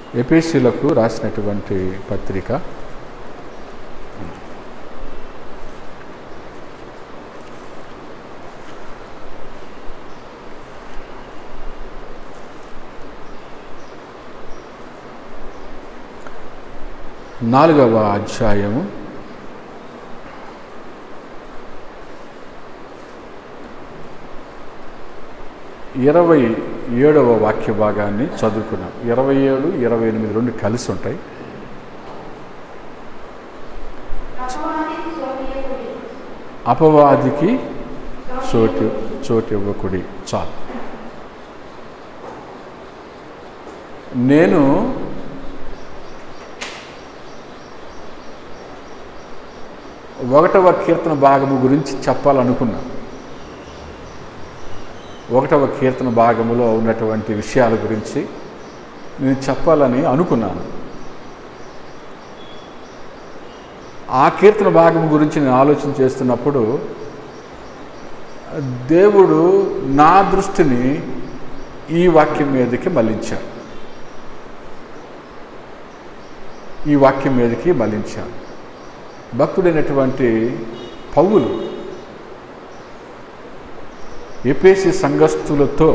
ఎపిసిలకు రాసినటువంటి పత్రిక నాలుగవ అధ్యాయము ఇరవై ఏడవ వాక్య భాగాన్ని చదువుకున్నాం ఇరవై ఏడు ఇరవై ఎనిమిది రెండు కలిసి ఉంటాయి అపవాదికి సోమియకుడి అపవాదికి చోటు చోటు ఇవ్వకుడి చాలు నేను ఒకటవ కీర్తన భాగము గురించి చెప్పాలనుకున్నా ఒకటవ కీర్తన భాగములో ఉన్నటువంటి విషయాల గురించి నేను చెప్పాలని అనుకున్నాను ఆ కీర్తన భాగం గురించి నేను ఆలోచన చేస్తున్నప్పుడు దేవుడు నా దృష్టిని ఈ వాక్యం మీదకి మళ్ళించాడు ఈ వాక్యం మీదకి మళ్ళించాడు భక్తుడైనటువంటి పౌలు ఎపేసి సంఘస్థులతో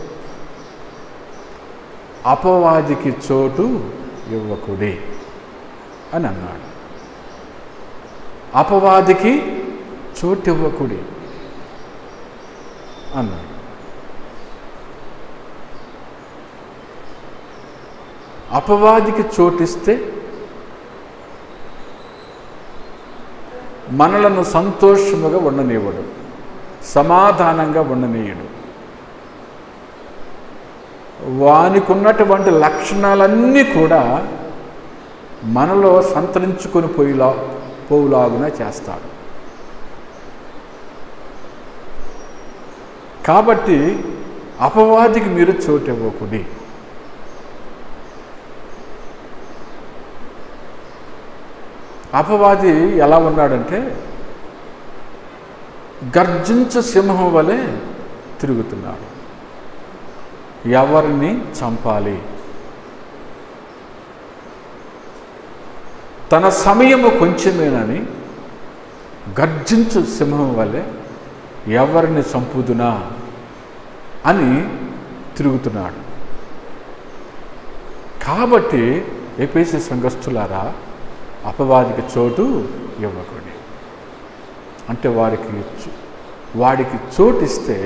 అపవాదికి చోటు ఇవ్వకుడి అని అన్నాడు అపవాదికి చోటు ఇవ్వకుడి అన్నాడు అపవాదికి చోటిస్తే మనలను సంతోషముగా ఉండనివ్వడు సమాధానంగా ఉండనీయడు వానికి ఉన్నటువంటి లక్షణాలన్నీ కూడా మనలో సంతరించుకొని పోయిలా పోవులాగున చేస్తాడు కాబట్టి అపవాదికి మీరు చోటు ఇవ్వకుడి అపవాది ఎలా ఉన్నాడంటే గర్జించు సింహం వలె తిరుగుతున్నాడు ఎవరిని చంపాలి తన సమయము కొంచెమేనని గర్జించు సింహం వలె ఎవరిని చంపుదునా అని తిరుగుతున్నాడు కాబట్టి ఏపీసీ సంఘస్థులారా అపవాదికి చోటు ఇవ్వకూడదు అంటే వాడికి చో- వాడికి చోటు ఇస్తే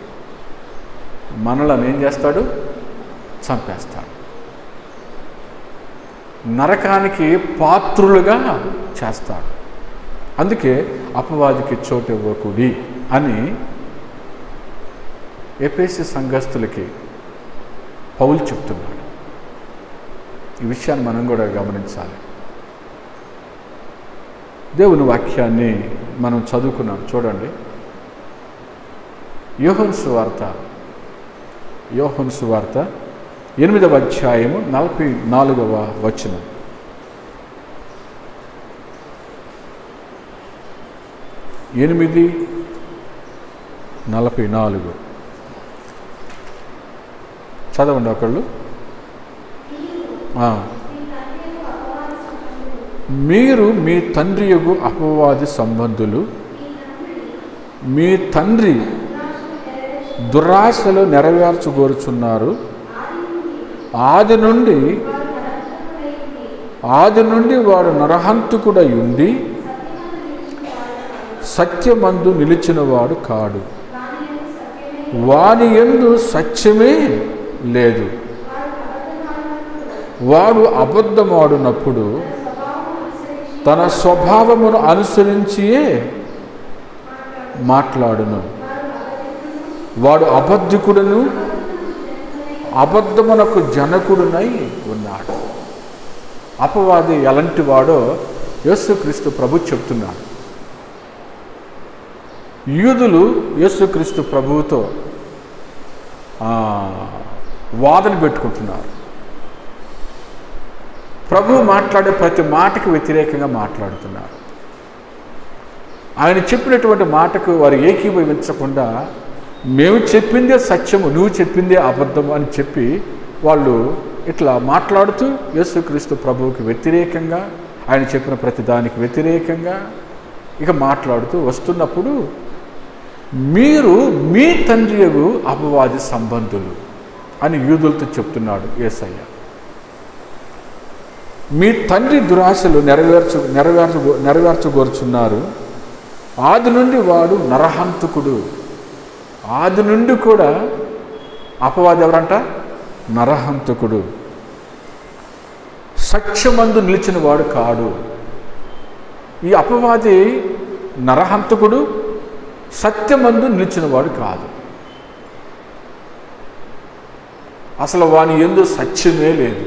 మనలను ఏం చేస్తాడు చంపేస్తాడు నరకానికి పాత్రులుగా చేస్తాడు అందుకే అపవాదికి చోటు ఇవ్వకూడి అని ఎపేసి సంఘస్థులకి పౌలు చెప్తున్నాడు ఈ విషయాన్ని మనం కూడా గమనించాలి దేవుని వాక్యాన్ని మనం చదువుకున్నాం చూడండి యోహన్ సువార్త యోహన్ సువార్త ఎనిమిదవ అధ్యాయము నలభై నాలుగవ వచనం ఎనిమిది నలభై నాలుగు చదవండి ఒకళ్ళు ఆ. మీరు మీ తండ్రి యొగు అపవాది సంబంధులు మీ తండ్రి దురాశలు నెరవేర్చగోరుచున్నారు ఆది నుండి ఆది నుండి వాడు నరహంతుకుడై ఉండి సత్యమందు నిలిచినవాడు కాడు వాని ఎందు సత్యమే లేదు వాడు అబద్ధమాడునప్పుడు తన స్వభావమును అనుసరించియే మాట్లాడును వాడు అబద్ధికుడును అబద్ధమునకు జనకుడునై ఉన్నాడు అపవాది ఎలాంటి వాడో యేసుక్రీస్తు ప్రభు చెప్తున్నాడు యూదులు యేసుక్రీస్తు ప్రభువుతో ఆ, వాదన పెట్టుకుంటున్నారు ప్రభు మాట్లాడే ప్రతి మాటకు వ్యతిరేకంగా మాట్లాడుతున్నారు ఆయన చెప్పినటువంటి మాటకు వారు ఏకీభవించకుండా మేము చెప్పిందే సత్యము నువ్వు చెప్పిందే అబద్ధము అని చెప్పి వాళ్ళు ఇట్లా మాట్లాడుతూ యేసుక్రీస్తు ప్రభువుకి వ్యతిరేకంగా ఆయన చెప్పిన ప్రతి దానికి వ్యతిరేకంగా ఇక మాట్లాడుతూ వస్తున్నప్పుడు మీరు మీ తండ్రియగు అపవాది సంబంధులు అని యూదులతో చెప్తున్నాడు యేసయ్య మీ తండ్రి దురాశలు నెరవేర్చు నెరవేర్చు నెరవేర్చగోరుచున్నారు ఆది నుండి వాడు నరహంతకుడు ఆది నుండి కూడా అపవాది ఎవరంట నరహంతకుడు సత్యమందు నిలిచిన వాడు కాడు ఈ అపవాది నరహంతకుడు సత్యమందు నిలిచిన వాడు కాదు అసలు వాని ఎందు సత్యమే లేదు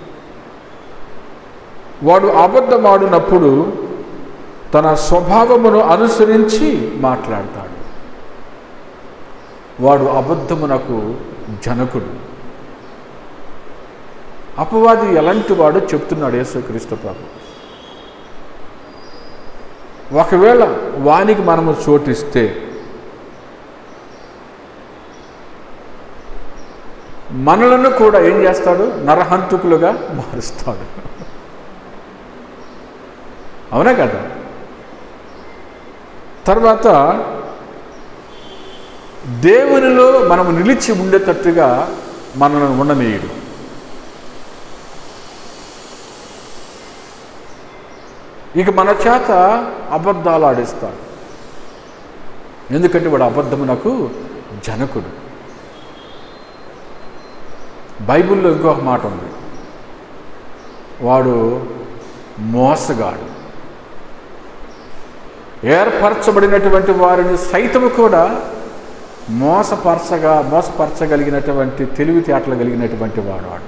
వాడు అబద్ధమాడినప్పుడు తన స్వభావమును అనుసరించి మాట్లాడతాడు వాడు అబద్ధమునకు జనకుడు అపవాది ఎలాంటి వాడో చెప్తున్నాడు యేసుక్రీస్తు ప్రభు ఒకవేళ వానికి మనము చోటిస్తే మనలను కూడా ఏం చేస్తాడు నరహంతుకులుగా మారుస్తాడు అవునా కదా తర్వాత దేవునిలో మనము నిలిచి ఉండేటట్టుగా మనల్ని ఉండనీయుడు ఇక మన చేత అబద్ధాలు ఆడిస్తాడు ఎందుకంటే వాడు అబద్ధమునకు జనకుడు బైబిల్లో ఇంకొక మాట ఉంది వాడు మోసగాడు ఏర్పరచబడినటువంటి వారిని సైతము కూడా మోసపరచగా మోసపరచగలిగినటువంటి తెలివితేటలు కలిగినటువంటి వాడు వాడు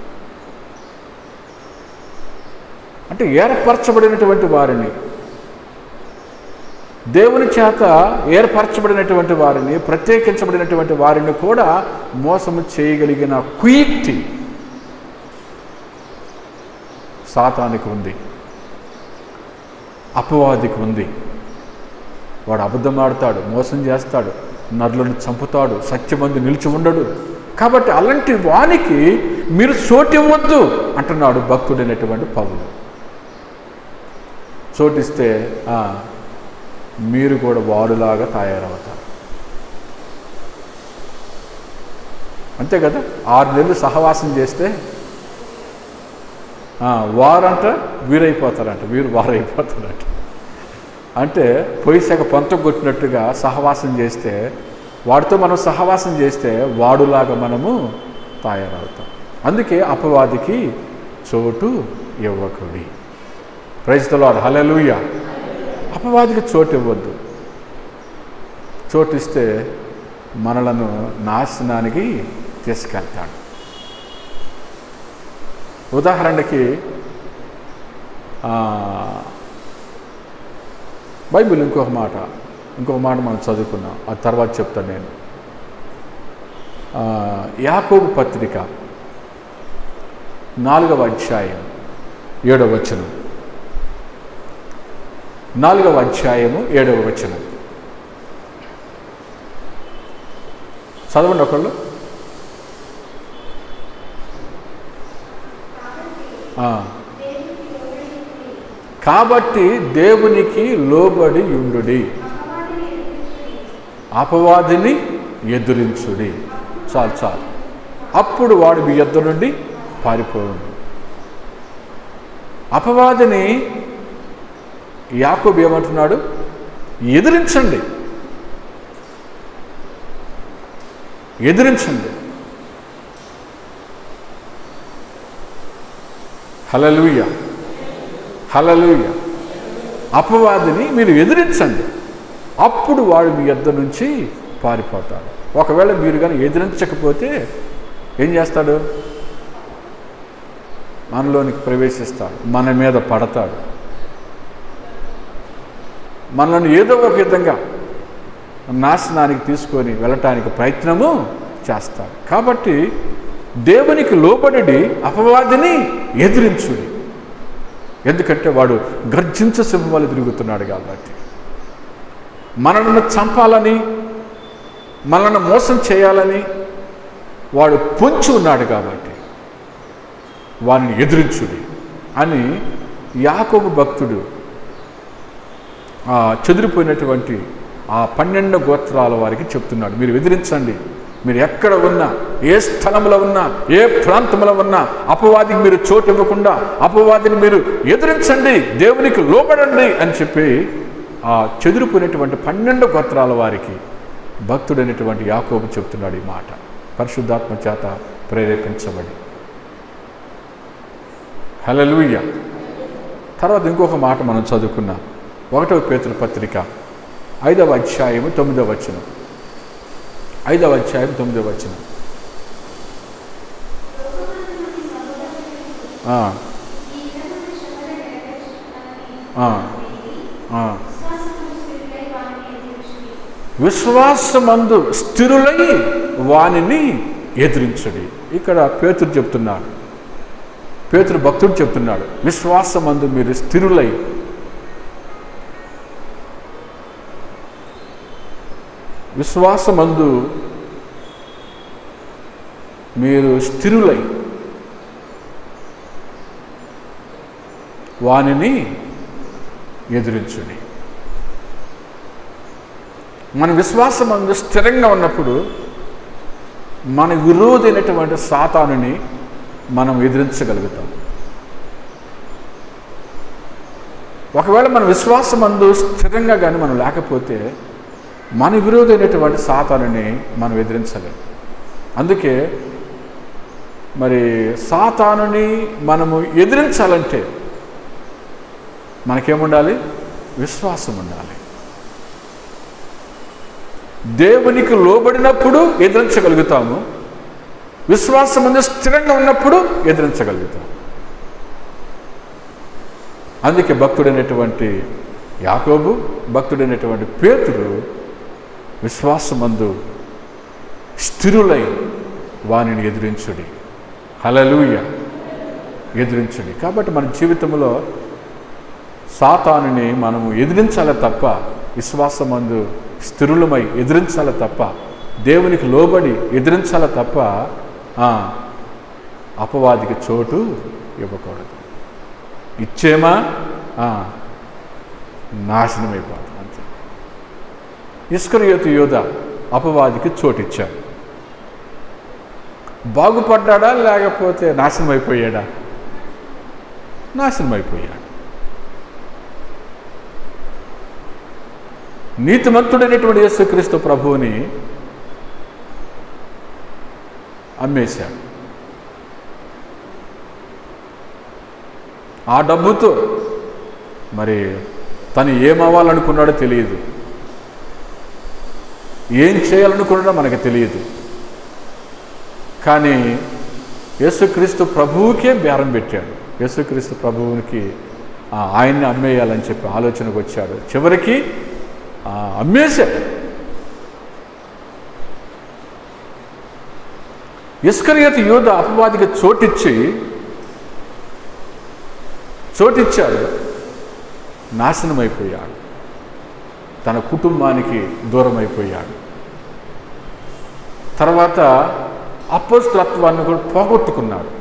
అంటే ఏర్పరచబడినటువంటి వారిని దేవుని చేత ఏర్పరచబడినటువంటి వారిని ప్రత్యేకించబడినటువంటి వారిని కూడా మోసము చేయగలిగిన కుయుక్తి సాతానికి ఉంది అపవాదికి ఉంది వాడు అబద్ధం ఆడతాడు మోసం చేస్తాడు నరులను చంపుతాడు సత్యమంది నిలిచి ఉండడు కాబట్టి అలాంటి వానికి మీరు చోటివ్వద్దు అంటున్నాడు భక్తుడైనటువంటి పౌలు చోటిస్తే ఆ, మీరు కూడా వాడులాగా తయారవుతారు అంతే కదా ఆరు నెలలు సహవాసం చేస్తే ఆ, వారంట వీరైపోతారంట వీరు వారైపోతారంట అంటే పొయ్యిశాఖ పంత కొట్టినట్టుగా సహవాసం చేస్తే వాడితో మనం సహవాసం చేస్తే వాడులాగా మనము తయారవుతాం అందుకే అపవాదికి చోటు ఇవ్వకుడి ప్రైజ్తో హలలుయ అపవాదికి చోటు ఇవ్వద్దు చోటు ఇస్తే మనలను నాశనానికి తీసుకెళ్తాడు ఉదాహరణకి ఆ, బైబిల్ ఇంకొక మాట ఇంకొక మాట మనం చదువుకున్నాం ఆ తర్వాత చెప్తాను నేను ఆ, యాకోబు పత్రిక నాలుగవ అధ్యాయం ఏడవ వచనం నాలుగవ అధ్యాయము ఏడవ వచనం చదవండి ఒకళ్ళు ఆ. కాబట్టి దేవునికి లోబడి ఉండుడి అపవాదిని ఎదురించుడి చాలు చాలు అప్పుడు వాడు మీ యొద్ద నుండి పారిపోవును అపవాదిని యాకోబు ఏమంటున్నాడు ఎదిరించండి ఎదిరించండి హలలుయ హలలుయ అపవాదిని మీరు ఎదిరించండి అప్పుడు వాడు మీ యొద్ద నుంచి పారిపోతాడు ఒకవేళ మీరు కానీ ఎదిరించకపోతే ఏం చేస్తాడు మనలోనికి ప్రవేశిస్తాడు మన మీద పడతాడు మనల్ని ఏదో ఒక విధంగా నాశనానికి తీసుకొని వెళ్ళటానికి ప్రయత్నము చేస్తాడు కాబట్టి దేవునికి లోబడి అపవాదిని ఎదిరించుడి ఎందుకంటే వాడు గర్జించ సింహాలు తిరుగుతున్నాడు కాబట్టి మనల్ని చంపాలని మనల్ని మోసం చేయాలని వాడు పొంచి ఉన్నాడు కాబట్టి వారిని ఎదిరించుడి అని యాకోబు భక్తుడు ఆ చెదిరిపోయినటువంటి ఆ పన్నెండు గోత్రాల వారికి చెప్తున్నాడు మీరు ఎదిరించండి మీరు ఎక్కడ ఉన్నా ఏ స్థలంలో ఉన్నా ఏ ప్రాంతంలో ఉన్నా అపవాదికి మీరు చోటు ఇవ్వకుండా అపవాదిని మీరు ఎదిరించండి దేవునికి లోబడండి అని చెప్పి ఆ చెదిరిపోయినటువంటి పన్నెండు గోత్రాల వారికి భక్తుడైనటువంటి యాకోబు చెప్తున్నాడు ఈ మాట పరిశుద్ధాత్మ చేత ప్రేరేపించబడి హలలుయ్య తర్వాత ఇంకొక మాట మనం చదువుకున్నాం ఒకటవ పేతుల పత్రిక ఐదవ అధ్యాయము తొమ్మిదవ వచనం ఐదవ అధ్యాయం తొమ్మిదవ వచనం ఆ, ఈ విధమైన శ్రమల నెరవేర్చుటకు ఆ, ఆ. విశ్వాసమును స్థిరులై వారిని ఎదిరించుడి. విశ్వాసమందు స్థిరులై వానిని ఎదిరించడి ఇక్కడ పేతురు చెప్తున్నాడు పేతురు భక్తుడు చెప్తున్నాడు విశ్వాసమందు మీరు స్థిరులై విశ్వాసమందు మీరు స్థిరులై వానిని ఎదిరించుడి మన విశ్వాసం అందు స్థిరంగా ఉన్నప్పుడు మన విరోధైనటువంటి సాతానుని మనం ఎదిరించగలుగుతాం ఒకవేళ మన విశ్వాసం అందు స్థిరంగా కానీ మనం లేకపోతే మన విరోధైనటువంటి సాతానుని మనం ఎదిరించలేం అందుకే మరి సాతానుని మనము ఎదిరించాలంటే మనకేముండాలి విశ్వాసం ఉండాలి దేవునికి లోబడినప్పుడు ఎదిరించగలుగుతాము విశ్వాసం అనేది స్థిరంగా ఉన్నప్పుడు ఎదిరించగలుగుతాం అందుకే భక్తుడైనటువంటి యాకోబు భక్తుడైనటువంటి పేతుడు విశ్వాసమందు స్థిరులై వానిని ఎదిరించుడి హలలుయ ఎదిరించుడి కాబట్టి మన జీవితంలో సాతానుని మనము ఎదిరించాలి తప్ప విశ్వాసమందు స్థిరులమై ఎదిరించాలి తప్ప దేవునికి లోబడి ఎదిరించాలి తప్ప ఆ, అపవాదికి చోటు ఇవ్వకూడదు ఇచ్చేమా ఆ, నాశనమైపోతుంది అంతే ఇస్కరియోతు యోధ అపవాదికి చోటు ఇచ్చాడు బాగుపడ్డాడా లేకపోతే నాశనం అయిపోయాడా నాశనం అయిపోయాడు నీతిమంతుడైనటువంటి యేసుక్రీస్తు ప్రభువుని అమ్మేశాడు ఆ డబ్బుతో మరి తను ఏమవ్వాలనుకున్నాడో తెలియదు ఏం చేయాలనుకున్నాడో మనకు తెలియదు కానీ యేసుక్రీస్తు ప్రభువుకే బేరం పెట్టాడు యేసుక్రీస్తు ప్రభువునికి ఆ, ఆయన్ని అమ్మేయాలని చెప్పి ఆలోచనకు వచ్చాడు చివరికి ఆ, అమ్మేశాడు ఇస్కరియత యూద అపవాదికి చోటిచ్చి చోటిచ్చాడు నాశనం అయిపోయాడు తన కుటుంబానికి దూరం అయిపోయాడు తర్వాత అపోస్తత్వాన్ని కూడా పోగొట్టుకున్నాడు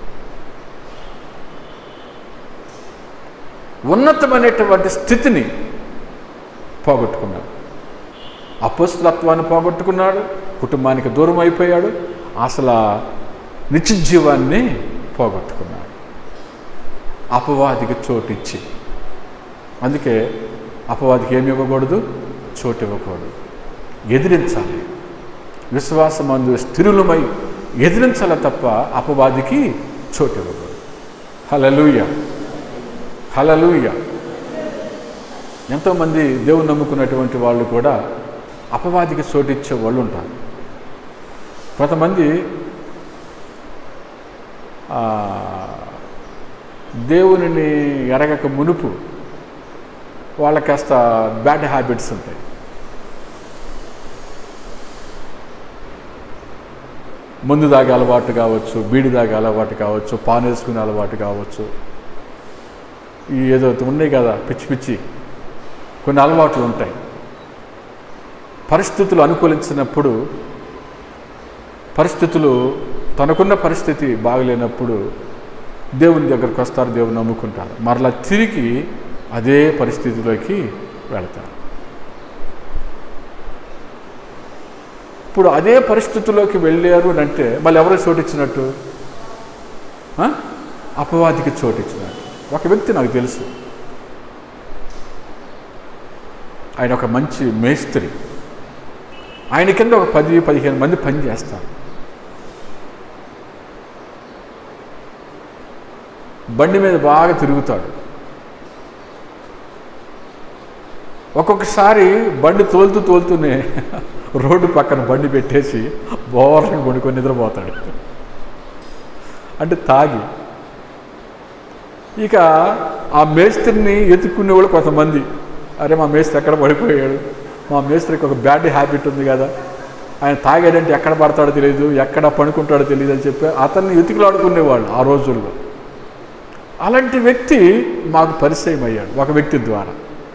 ఉన్నతమైనటువంటి స్థితిని పోగొట్టుకున్నాడు అపోస్తత్వాన్ని పోగొట్టుకున్నాడు కుటుంబానికి దూరం అయిపోయాడు అసలు ఆ నిత్య జీవాన్ని పోగొట్టుకున్నాడు అపవాదికి చోటు ఇచ్చి అందుకే అపవాదికి ఏమి ఇవ్వకూడదు చోటు ఇవ్వకూడదు ఎదిరించాలి విశ్వాసమందు స్థిరులమై ఎదిరించాలి తప్ప అపవాదికి చోటు ఇవ్వకూడదు హలలుయ హలలుయ ఎంతోమంది దేవుని నమ్ముకున్నటువంటి వాళ్ళు కూడా అపవాదికి చోటిచ్చే వాళ్ళు ఉంటారు కొంతమంది ఆ, దేవునిని ఎరగక మునుపు వాళ్ళకి కాస్త బ్యాడ్ హ్యాబిట్స్ ఉంటాయి మందు తాగే అలవాటు కావచ్చు బీడి తాగే అలవాటు కావచ్చు పాన్ వేసుకునే అలవాటు కావచ్చు ఈ ఏదో ఉన్నాయి కదా పిచ్చి పిచ్చి కొన్ని అలవాట్లు ఉంటాయి పరిస్థితులు అనుకూలించినప్పుడు పరిస్థితులు తనకున్న పరిస్థితి బాగలేనప్పుడు దేవుని దగ్గరకు వస్తారు దేవుని నమ్ముకుంటారు మరలా తిరిగి అదే పరిస్థితిలోకి వెళతారు ఇప్పుడు అదే పరిస్థితిలోకి వెళ్ళారు అని అంటే మళ్ళీ ఎవరు చోటిచ్చినట్టు ఆ? అపవాదికి చోటిచ్చినట్టు ఒక వ్యక్తి నాకు తెలుసు ఆయన ఒక మంచి మేస్త్రి ఆయన కింద ఒక పది పదిహేను మంది పని చేస్తారు బండి మీద బాగా తిరుగుతాడు ఒక్కొక్కసారి బండి తోలుతూ తోలుతూనే రోడ్డు పక్కన బండి పెట్టేసి బోర్గా పడుకొని నిద్రపోతాడు అంటే తాగి ఇక ఆ మేస్త్రిని ఎత్తుక్కునేవాళ్ళు కొంతమంది అరే మా మేస్త్రి ఎక్కడ పడిపోయాడు మా మేస్త్రికి ఒక బ్యాడ్ హ్యాబిట్ ఉంది కదా ఆయన తాగాడంటే ఎక్కడ పడతాడో తెలియదు ఎక్కడ పడుకుంటాడో తెలియదు అని చెప్పి అతన్ని ఎతుకులాడుకునేవాళ్ళు ఆ రోజుల్లో అలాంటి వ్యక్తి మాకు పరిచయం అయ్యాడు ఒక వ్యక్తి ద్వారా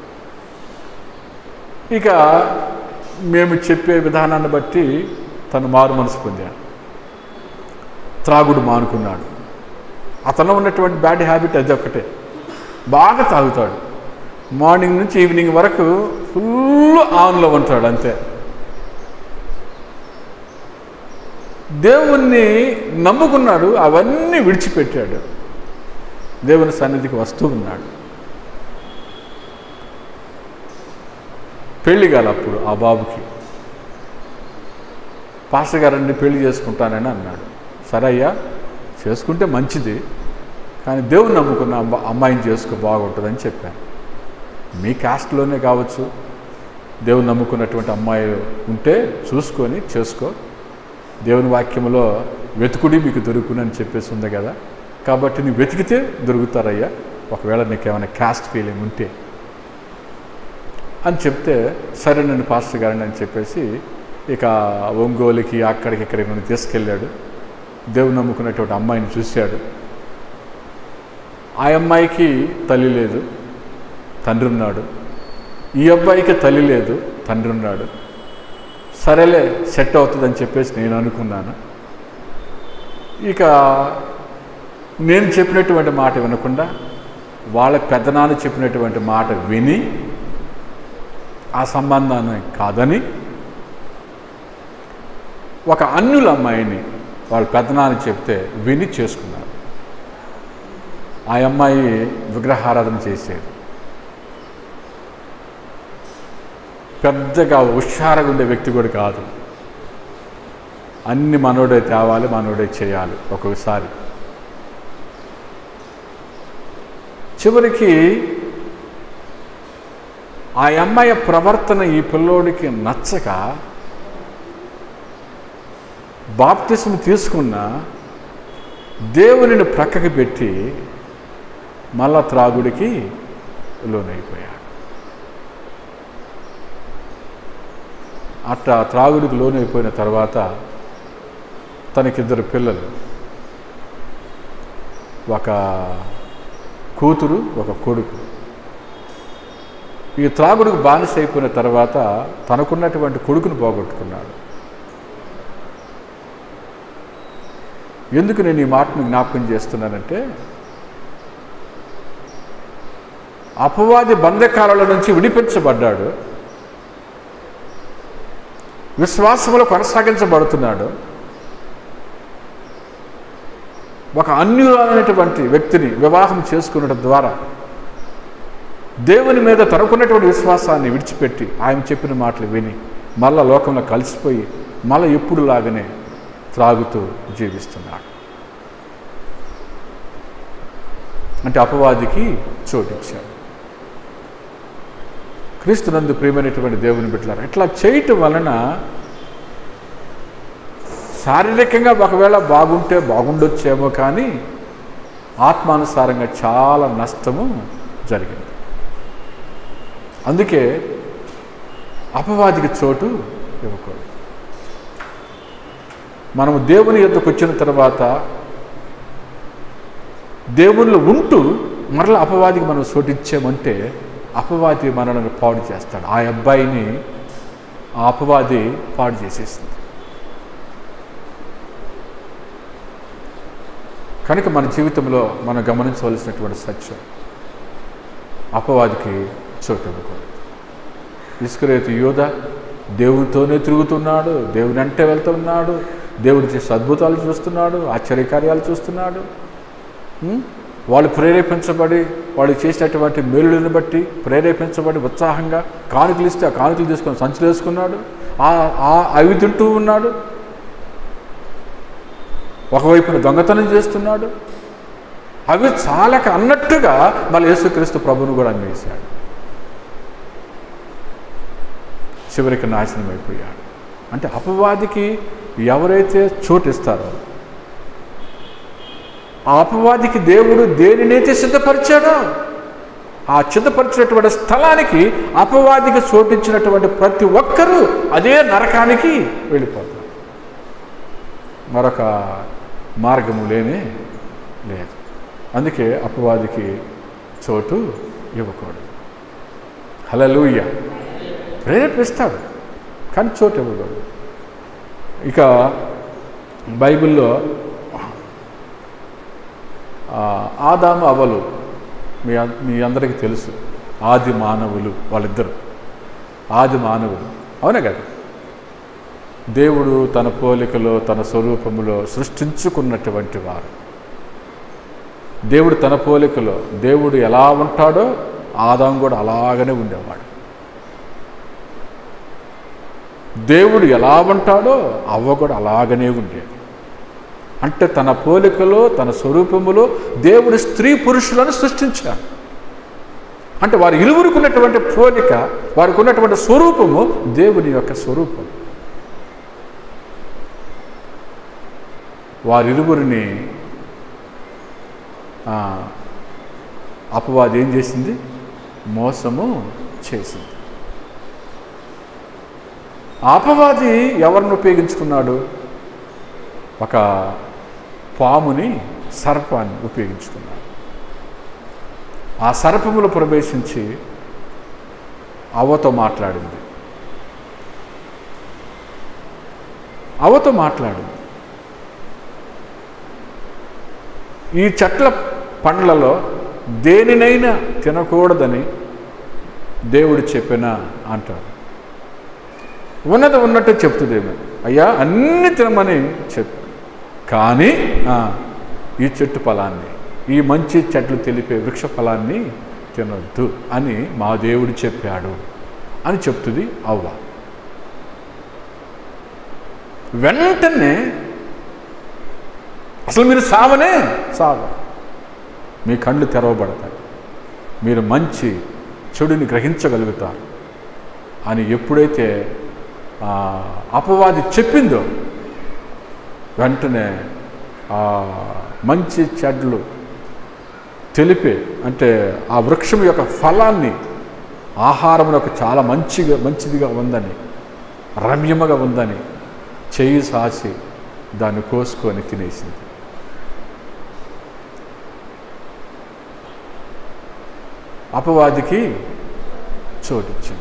ఇక మేము చెప్పే విధానాన్ని బట్టి తను మారు మనసు పొందాడు త్రాగుడు మానుకున్నాడు అతను ఉన్నటువంటి బ్యాడ్ హ్యాబిట్ అది ఒక్కటే బాగా తాగుతాడు మార్నింగ్ నుంచి ఈవినింగ్ వరకు ఫుల్ ఆన్లో ఉంటాడు అంతే దేవుణ్ణి నమ్ముకున్నాడు అవన్నీ విడిచిపెట్టాడు దేవుని సన్నిధికి వస్తూ ఉన్నాడు పెళ్లి కాల అప్పుడు ఆ బాబుకి పాస్టర్ గారండి పెళ్లి చేసుకుంటానని అన్నాడు సరే అయ్యా చేసుకుంటే మంచిది కానీ దేవుని నమ్ముకున్న అమ్మ అమ్మాయిని చేసుకో బాగుంటుందని చెప్పాను మీ కాస్ట్లోనే కావచ్చు దేవుని నమ్ముకున్నటువంటి అమ్మాయి ఉంటే చూసుకొని చేసుకో దేవుని వాక్యంలో వెతుకుడి మీకు దొరుకును అని చెప్పేసి ఉంది కదా కాబట్టి నువ్వు వెతికితే దొరుకుతారయ్యా ఒకవేళ నీకు ఏమైనా క్యాస్ట్ ఫీలింగ్ ఉంటే అని చెప్తే సరే నన్ను పాస్టర్ గారిని అని చెప్పేసి ఇక ఒంగోలుకి అక్కడికి ఇక్కడికి నన్ను తీసుకెళ్ళాడు దేవుని నమ్ముకున్నటువంటి అమ్మాయిని చూశాడు ఆ అమ్మాయికి తల్లి లేదు తండ్రి ఉన్నాడు ఈ అబ్బాయికి తల్లి లేదు తండ్రి ఉన్నాడు సరేలే సెట్ అవుతుందని చెప్పేసి నేను అనుకున్నాను ఇక నేను చెప్పినటువంటి మాట వినకుండా వాళ్ళ పెద్దనాన్న చెప్పినటువంటి మాట విని ఆ సంబంధాన్ని కాదని ఒక అన్యుల అమ్మాయిని వాళ్ళ పెద్దనాన్న చెప్తే విని చేసుకున్నారు ఆ అమ్మాయి విగ్రహారాధన చేసేది పెద్దగా హుషారుగా ఉండే వ్యక్తి కూడా కాదు అన్ని మనోడే తేవాలి మనోడే చేయాలి ఒక్కొక్కసారి చివరికి ఆ అమ్మాయి ప్రవర్తన ఈ పిల్లోడికి నచ్చక బాప్తిసం తీసుకున్న దేవునిని ప్రక్కకి పెట్టి మళ్ళా త్రాగుడికి లోనైపోయాడు అట్లా త్రాగుడికి లోనైపోయిన తర్వాత తనకిద్దరు పిల్లలు ఒక కూతురు ఒక కొడుకు ఈ త్రాగుడికి బానిస అయిపోయిన తర్వాత తనకున్నటువంటి కొడుకును పోగొట్టుకున్నాడు ఎందుకు నేను ఈ మాటను జ్ఞాపకం చేస్తున్నానంటే అపవాది బంధకాల నుంచి విడిపించబడ్డాడు విశ్వాసములో కొనసాగించబడుతున్నాడు ఒక అన్యులైనటువంటి వ్యక్తిని వివాహం చేసుకునడం ద్వారా దేవుని మీద తనకున్నటువంటి విశ్వాసాన్ని విడిచిపెట్టి ఆయన చెప్పిన మాటలు విని మళ్ళా లోకంలో కలిసిపోయి మళ్ళీ ఎప్పుడు లాగానే త్రాగుతూ జీవిస్తున్నాడు అంటే అపవాదికి చోటిచ్చాడు క్రీస్తునందు ప్రియమైనటువంటి దేవుని బిడ్డలారు ఇట్లా చేయటం వలన శారీరకంగా ఒకవేళ బాగుంటే బాగుండొచ్చేమో కానీ ఆత్మానుసారంగా చాలా నష్టము జరిగింది అందుకే అపవాదికి చోటు ఇవ్వకూడదు మనము దేవుని యొద్దకు వచ్చిన తర్వాత దేవుళ్ళు ఉంటూ మరలా అపవాదికి మనం చోటిచ్చామంటే అపవాది మనల్ని పాడు చేస్తాడు ఆ అబ్బాయిని ఆ అపవాది పాడు చేసేసింది కనుక మన జీవితంలో మనం గమనించవలసినటువంటి సత్యం అపవాదికి చోటు ఇవ్వకూడదు ఇస్కరేతు యోధ దేవునితోనే తిరుగుతున్నాడు దేవుని అంటే వెళ్తున్నాడు దేవుడి చేసే అద్భుతాలు చూస్తున్నాడు ఆశ్చర్యకార్యాలు చూస్తున్నాడు ఉం? వాళ్ళు ప్రేరేపించబడి వాళ్ళు చేసినటువంటి మేలులను బట్టి ప్రేరేపించబడి ఉత్సాహంగా కానుకలు ఇస్తే ఆ కానుకలు తీసుకొని సంచులు వేసుకున్నాడు ఆ- ఆ అవి తింటూ ఉన్నాడు ఒకవైపున దొంగతనం చేస్తున్నాడు అవి చాలక అన్నట్టుగా మళ్ళీ యేసుక్రీస్తు ప్రభువును కూడా అమ్మేశాడు చివరికి నాశనం అయిపోయాడు అంటే అపవాదికి ఎవరైతే చోటు ఇస్తారో ఆ అపవాదికి దేవుడు దేనినైతే సిద్ధపరిచాడో ఆ సిద్ధపరిచినటువంటి స్థలానికి అపవాదికి చోటించినటువంటి ప్రతి ఒక్కరూ అదే నరకానికి వెళ్ళిపోతారు మరొక మార్గము లేనే లేదు అందుకే అపవాదికి చోటు ఇవ్వకూడదు హలలుయ్య ప్రేరేపిస్తాడు కానీ చోటు ఇవ్వకూడదు ఇక బైబిల్లో ఆ, ఆదాము అవలు మీ అం- మీ అందరికీ తెలుసు ఆది మానవులు వాళ్ళిద్దరు ఆది మానవులు అవునా కదా దేవుడు తన పోలికలో తన స్వరూపములో సృష్టించుకున్నటువంటి వారు దేవుడు తన పోలికలో దేవుడు ఎలా ఉంటాడో ఆదాం కూడా అలాగనే ఉండేవాడు దేవుడు ఎలా ఉంటాడో అవ్వ కూడా అలాగనే ఉండేది అంటే తన పోలికలో తన స్వరూపములో దేవుడు స్త్రీ పురుషులను సృష్టించాడు అంటే వారి ఇరువురికి ఉన్నటువంటి పోలిక వారికి ఉన్నటువంటి స్వరూపము దేవుని యొక్క స్వరూపం వారిరువురిని ఆ, అపవాది ఏం చేసింది మోసము చేసింది ఆ అపవాది ఎవరిని ఉపయోగించుకున్నాడు ఒక పాముని సర్పాన్ని ఉపయోగించుకున్నాడు ఆ సర్పములో ప్రవేశించి అవ్వతో మాట్లాడింది అవ్వతో మాట్లాడింది ఈ చెట్ల పండ్లలో దేనినైనా తినకూడదని దేవుడు చెప్పినా అంటాడు ఉన్నది ఉన్నట్టు చెప్తుందేమో అయ్యా అన్ని తినమని చెప్పు కానీ ఆ, ఈ చెట్టు ఫలాన్ని ఈ మంచి చెట్లు తెలిపే వృక్ష ఫలాన్ని తినొద్దు అని మా దేవుడు చెప్పాడు అని చెప్తుంది అవ్వ వెంటనే అసలు మీరు సావనే సావ మీ కళ్ళు తెరవబడతాయి మీరు మంచి చెడుని గ్రహించగలుగుతారు అని ఎప్పుడైతే ఆ, అపవాది చెప్పిందో వెంటనే ఆ మంచి చెడ్లు తెలిపే అంటే ఆ వృక్షం యొక్క ఫలాన్ని ఆహారం యొక్క చాలా మంచిగా మంచిదిగా ఉందని రమ్యముగా ఉందని చెయ్యి సాచి దాన్ని కోసుకొని తినేసింది అపవాదికి చోటిచ్చింది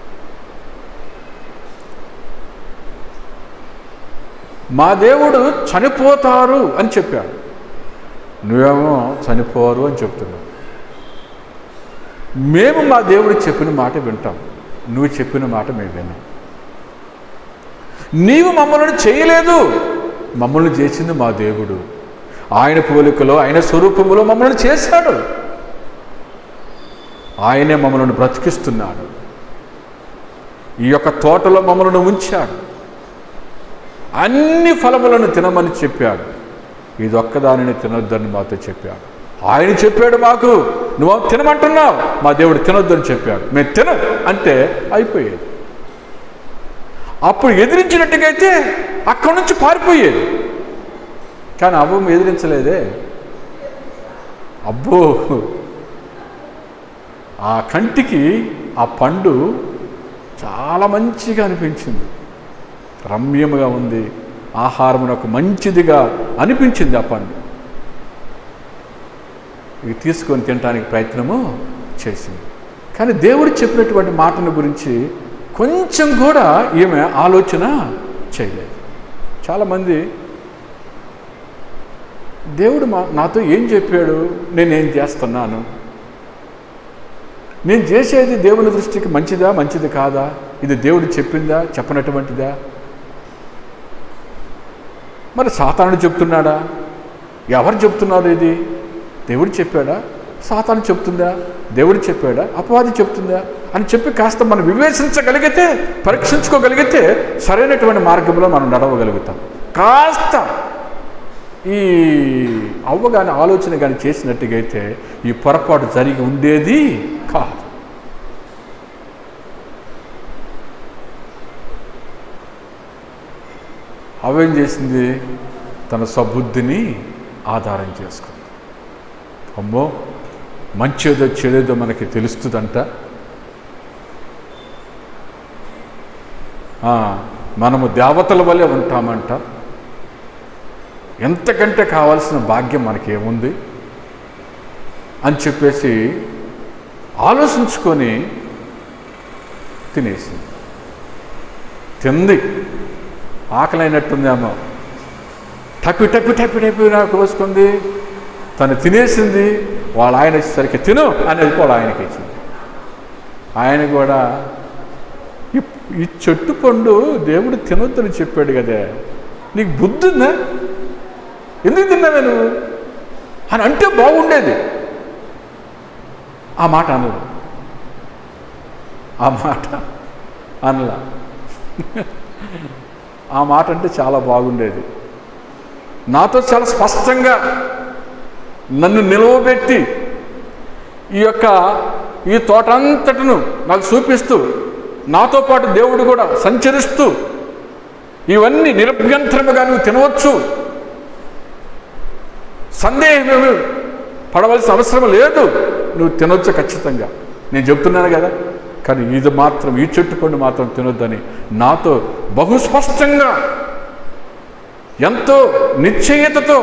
మా దేవుడు చనిపోతారు అని చెప్పాడు నువ్వేమో చనిపోరు అని చెప్తున్నావు మేము మా దేవుడు చెప్పిన మాట వింటాం నువ్వు చెప్పిన మాట మేము విన్నాం నీవు మమ్మల్ని చేయలేదు మమ్మల్ని చేసింది మా దేవుడు ఆయన పోలికలో ఆయన స్వరూపములో మమ్మల్ని చేశాడు ఆయనే మమ్మల్ని బ్రతికిస్తున్నాడు ఈ యొక్క తోటలో మమ్మల్ని ఉంచాడు అన్ని ఫలములను తినమని చెప్పాడు ఇదొక్కదానిని తినొద్దని మాతో చెప్పాడు ఆయన చెప్పాడు మాకు నువ్వు తినమంటున్నావు మా దేవుడు తినొద్దని చెప్పాడు మేము తిన అంటే అయిపోయేది అప్పుడు ఎదిరించినట్టుగైతే అక్కడి నుంచి పారిపోయేది కానీ అవ్వం ఎదిరించలేదే అబ్బో ఆ కంటికి ఆ పండు చాలా మంచిగా అనిపించింది రమ్యముగా ఉంది ఆహారమునకు మంచిదిగా అనిపించింది ఆ పండు ఇది తీసుకొని తినడానికి ప్రయత్నము చేసింది కానీ దేవుడు చెప్పినటువంటి మాటల గురించి కొంచెం కూడా ఈమె ఆలోచన చేయలేదు చాలామంది దేవుడు మా నాతో ఏం చెప్పాడు నేనేం చేస్తున్నాను నేను చేసేది దేవుని దృష్టికి మంచిదా మంచిది కాదా ఇది దేవుడు చెప్పిందా చెప్పనటువంటిదా మరి సాతానుడు చెప్తున్నాడా ఎవరు చెప్తున్నారు ఇది దేవుడు చెప్పాడా సాతాను చెప్తుందా దేవుడు చెప్పాడా అపవాది చెప్తుందా అని చెప్పి కాస్త మనం వివేచించగలిగితే పరీక్షించుకోగలిగితే సరైనటువంటి మార్గంలో మనం నడవగలుగుతాం కాస్త ఈ అవ్వ కానీ ఆలోచన కానీ చేసినట్టుగా అయితే ఈ పొరపాటు జరిగి ఉండేది కాదు అవేం చేసింది తన సబుద్ధిని ఆధారం చేసుకుంది అమ్మో మంచేదో చెడేదో మనకి తెలుస్తుందంట ఆ, మనము దేవతల వల్లే ఉంటామంట ఎంతకంటే కావాల్సిన భాగ్యం మనకేముంది అని చెప్పేసి ఆలోచించుకొని తినేసింది తింది ఆకలైనట్టుందేమో టపి టపి టపి టపి నాకు కోసుకుంది తను తినేసింది వాళ్ళ ఆయన వచ్చేసరికి తిను అనేది కూడా ఆయనకి ఇచ్చింది ఆయన కూడా ఈ- ఈ చెట్టు పండు దేవుడు తినొద్దని చెప్పాడు కదే నీకు బుద్ధి ఉందా ఎందుకు తిన్నావే నువ్వు అని అంటే బాగుండేది ఆ మాట అనదు ఆ మాట అనలా ఆ మాట అంటే చాలా బాగుండేది నాతో చాలా స్పష్టంగా నన్ను నిలవబెట్టి ఈ యొక్క ఈ తోటంతటను నాకు చూపిస్తూ నాతో పాటు దేవుడు కూడా సంచరిస్తూ ఇవన్నీ నిరభ్యంతరముగా నువ్వు తినవచ్చు సందేహమేమి పడవలసిన అవసరం లేదు నువ్వు తినొచ్చు ఖచ్చితంగా నేను చెప్తున్నాను కదా కానీ ఇది మాత్రం ఈ చెట్టు పండు మాత్రం తినొద్దని నాతో బహుస్పష్టంగా ఎంతో నిశ్చయతతో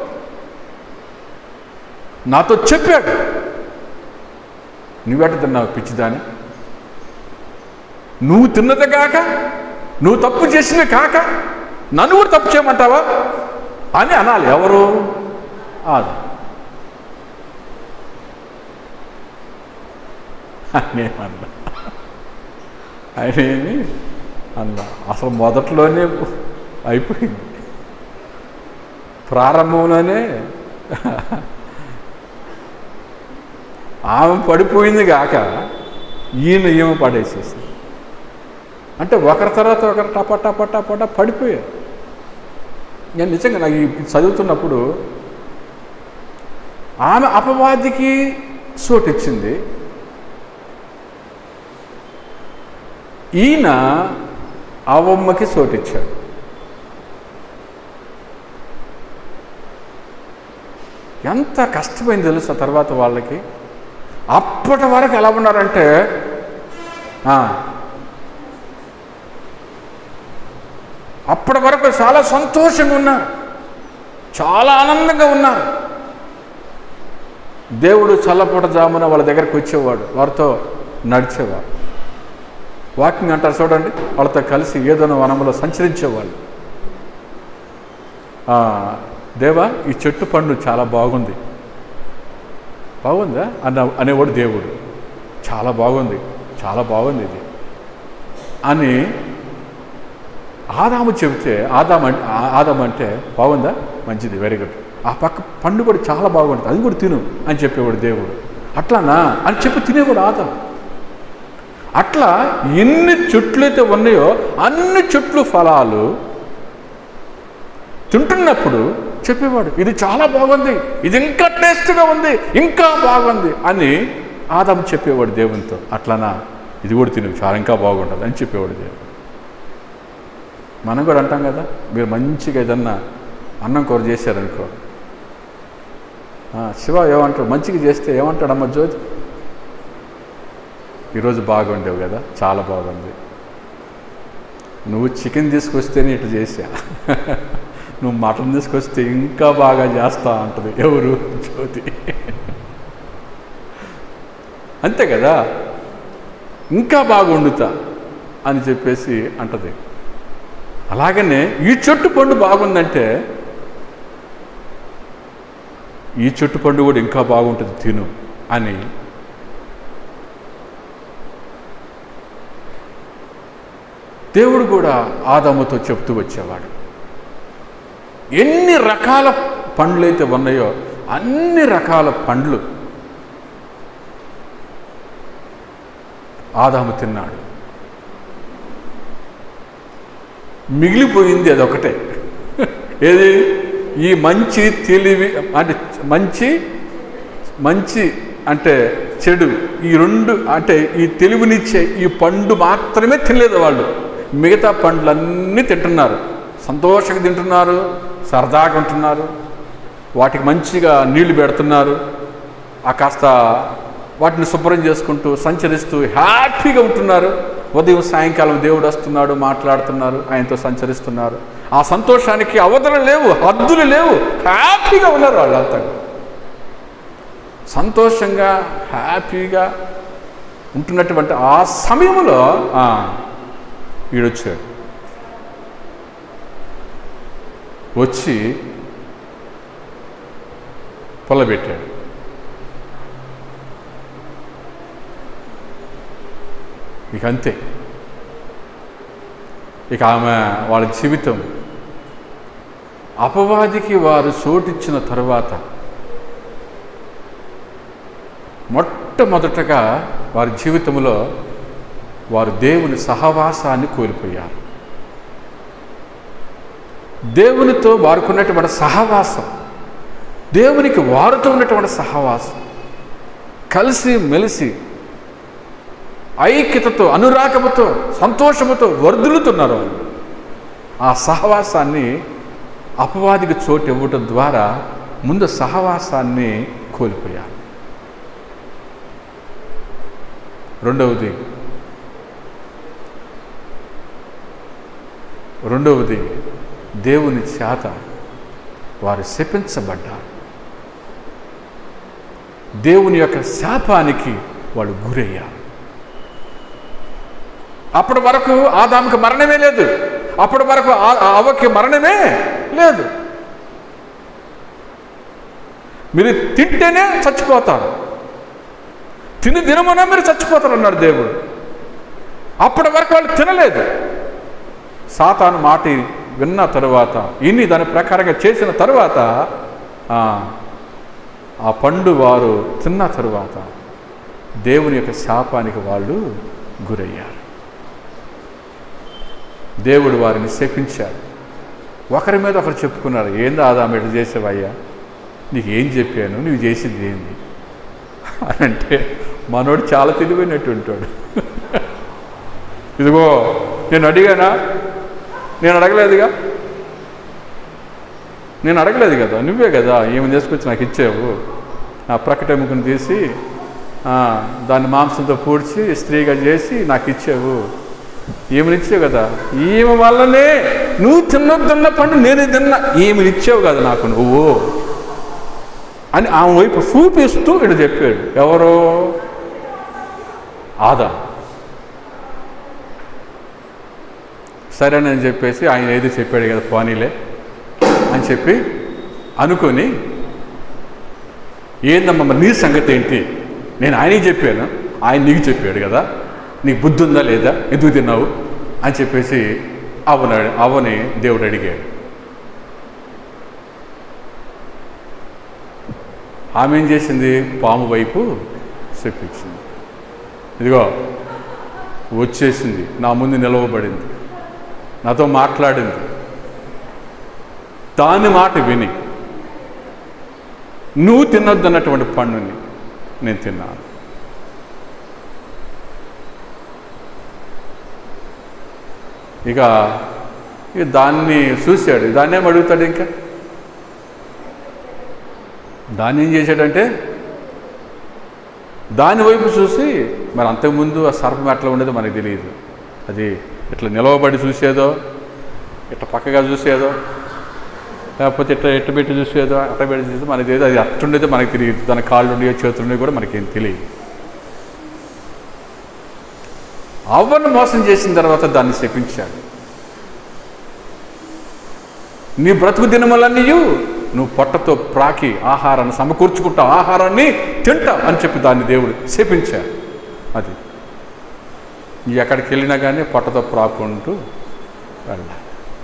నాతో చెప్పాడు నువ్వెట తిన్నావు పిచ్చిదాని నువ్వు తిన్నది కాక నువ్వు తప్పు చేసిన కాక నన్ను కూడా తప్పు చేయమంటావా అని అనాలి ఎవరు అది నేనన్నా ఆయన ఏమి అన్నా అసలు మొదట్లోనే అయిపోయింది ప్రారంభంలోనే ఆమె పడిపోయింది కాక ఈయన ఈమె పడేసేసింది అంటే ఒకరి తర్వాత ఒకరు టప టప టప టప పడిపోయారు నేను నిజంగా నాకు ఇది చదువుతున్నప్పుడు ఆమె అపవాదికి సోటిచ్చింది ఈయన అవమ్మకి సోటిచ్చాడు ఎంత కష్టమైంది తెలుసా తర్వాత వాళ్ళకి అప్పటి వరకు ఎలా ఉన్నారంటే ఆ, అప్పటి వరకు చాలా సంతోషంగా ఉన్నారు చాలా ఆనందంగా ఉన్నారు దేవుడు చల్లపూట జామున వాళ్ళ దగ్గరికి వచ్చేవాడు వారితో నడిచేవాడు వాకింగ్ అంటారు చూడండి వాళ్ళతో కలిసి ఏదైనా వనంలో సంచరించేవాళ్ళు ఆ, దేవా ఈ చెట్టు పండు చాలా బాగుంది బాగుందా అన్న అనేవాడు దేవుడు చాలా బాగుంది చాలా బాగుంది ఇది అని ఆదాము చెబితే ఆదాం అంటే ఆదాం అంటే బాగుందా మంచిది వెరీ గుడ్ ఆ పక్క పండు కూడా చాలా బాగుంటుంది అది కూడా తిను అని చెప్పేవాడు దేవుడు అట్లానా అని చెప్పి తినేవాడు ఆదాం అట్లా ఎన్ని చెట్లు అయితే ఉన్నాయో అన్ని చెట్లు ఫలాలు తింటున్నప్పుడు చెప్పేవాడు ఇది చాలా బాగుంది ఇది ఇంకా టేస్ట్గా ఉంది ఇంకా బాగుంది అని ఆదాం చెప్పేవాడు దేవునితో అట్లానా ఇది కూడా తిను చాలా ఇంకా బాగుంటుంది అని చెప్పేవాడు దేవుడు మనం కూడా అంటాం కదా మీరు మంచిగా ఏదన్నా అన్నం కూర చేశారనుకో "ఆ, శివ ఏమంటాడు మంచిగా చేస్తే ఏమంటాడమ్మ జ్యోతి ఈరోజు బాగుండేవు కదా చాలా బాగుంది నువ్వు చికెన్ తీసుకొస్తేనే ఇటు చేసా నువ్వు మటన్ తీసుకొస్తే ఇంకా బాగా చేస్తా అంటది ఎవరు జ్యోతి అంతే కదా ఇంకా బాగా వండుతా అని చెప్పేసి అంటది అలాగనే ఈ చెట్టు పండు బాగుందంటే ఈ చెట్టు పండు కూడా ఇంకా బాగుంటుంది తిను అని దేవుడు కూడా ఆదాముతో చెప్తూ వచ్చేవాడు ఎన్ని రకాల పండ్లు అయితే ఉన్నాయో అన్ని రకాల పండ్లు ఆదాము తిన్నాడు మిగిలిపోయింది అదొకటే ఏది ఈ మంచి తెలివి అంటే మంచి మంచి అంటే చెడు ఈ రెండు అంటే ఈ తెలివినిచ్చే ఈ పండు మాత్రమే తినలేదు వాళ్ళు మిగతా పండ్లన్నీ తింటున్నారు సంతోషంగా తింటున్నారు సరదాగా ఉంటున్నారు వాటికి మంచిగా నీళ్లు పెడుతున్నారు ఆ కాస్త వాటిని శుభ్రం చేసుకుంటూ సంచరిస్తూ హ్యాపీగా ఉంటున్నారు ఉదయం సాయంకాలం దేవుడు వస్తున్నాడు మాట్లాడుతున్నారు ఆయనతో సంచరిస్తున్నారు ఆ సంతోషానికి అవధులు లేవు హద్దులు లేవు హ్యాపీగా ఉన్నారు వాళ్ళంతా సంతోషంగా హ్యాపీగా ఉంటున్నటువంటి ఆ సమయంలో ఆ, ఈడొచ్చాడు వచ్చి పొలబెట్టాడు ఇక అంతే ఇక ఆమె వాళ్ళ జీవితం అపవాదికి వారు చోటిచ్చిన తరువాత మొట్టమొదటగా వారి జీవితంలో వారు దేవుని సహవాసాన్ని కోల్పోయారు దేవునితో వారికి ఉన్నటువంటి సహవాసం దేవునికి వారితో ఉన్నటువంటి సహవాసం కలిసి మెలిసి ఐక్యతతో అనురాగముతో సంతోషముతో వర్ధులుతున్నారు వాళ్ళు ఆ సహవాసాన్ని అపవాదికి చోటు ఇవ్వటం ద్వారా ముందు సహవాసాన్ని కోల్పోయారు రెండవది రెండవది దేవుని చేత వారు శపించబడ్డారు దేవుని యొక్క శాపానికి వాళ్ళు గురయ్యారు అప్పటి వరకు ఆదాముకి మరణమే లేదు అప్పటి వరకు ఆ- ఆ అవ్వకి మరణమే లేదు మీరు తింటేనే చచ్చిపోతారు తిని దినమున మీరు చచ్చిపోతారు అన్నాడు దేవుడు అప్పటి వరకు వాళ్ళు తినలేదు సాతాను మాట విన్న తరువాత ఇన్ని దాని ప్రకారంగా చేసిన తరువాత ఆ, ఆ పండు వారు తిన్న తరువాత దేవుని యొక్క శాపానికి వాళ్ళు గురయ్యారు దేవుడు వారిని శపించాడు ఒకరి మీద ఒకరు చెప్పుకున్నారు ఏంది ఆదాం ఎట్లా చేసావయ్యా నీకు ఏం చెప్పాను నువ్వు చేసింది ఏంది అని అంటే మనోడు చాలా తెలివైనట్టు ఉంటాడు ఇదిగో నేను అడిగానా నేను అడగలేదుగా నేను అడగలేదు కదా నువ్వే కదా ఏమి తీసుకొచ్చి నాకు ఇచ్చావు నా ప్రకటెముకను తీసి ఆ, దాన్ని మాంసంతో పూడ్చి స్త్రీగా చేసి నాకు ఇచ్చావు ఏమిని ఇచ్చావు కదా ఈమె వల్లనే నువ్వు తిన్నొద్దున్న పండు నేనే తిన్నా ఈమెని ఇచ్చావు కదా నాకు నువ్వు అని ఆమె వైపు చూపిస్తూ ఇటు చెప్పాడు ఎవరో ఆదా సరేనని చెప్పేసి ఆయన ఏది చెప్పాడు కదా పోనీలే అని చెప్పి అనుకొని ఏందమ్మా మరి నీ సంగతి ఏంటి నేను ఆయనకి చెప్పాను ఆయన నీకు చెప్పాడు కదా నీకు బుద్ధి ఉందా లేదా ఎందుకు తిన్నావు అని చెప్పేసి అవన అవని దేవుడు అడిగాడు ఆమె ఏం చేసింది పాము వైపు చెప్పించింది ఇదిగో వచ్చేసింది నా ముందు నిలవబడింది నాతో మాట్లాడింది దాని మాట విని నువ్వు తినొద్దన్నటువంటి పండుని నేను తిన్నాను ఇక ఇక దాన్ని చూశాడు దాన్ని ఏం అడుగుతాడు ఇంకా దాన్ని ఏం చేశాడంటే దాని వైపు చూసి మరి అంతకుముందు ఆ సర్పం ఎట్లా ఉండేదో మనకు తెలియదు అది ఇట్లా నిలవబడి చూసేదో ఇట్లా పక్కగా చూసేదో లేకపోతే ఇట్లా ఎట్ట పెట్టి చూసేదో అట్ట పెట్టి చూసేదో మనకి తెలియదు అది అట్టుండేదో మనకి తెలియదు దాని కాళ్ళు ఉండేవో చేతులు ఉండేవి కూడా మనకేం తెలియదు అవ్వను మోసం చేసిన తర్వాత దాన్ని శపించాడు నీ బ్రతుకు దినములన్నీయు నువ్వు పొట్టతో ప్రాకి ఆహారాన్ని సమకూర్చుకుంటావు ఆహారాన్ని తింటావు అని చెప్పి దాన్ని దేవుడు శపించారు అది ఎక్కడికి వెళ్ళినా కానీ పొట్టతో ప్రాకుంటూ వెళ్ళాలి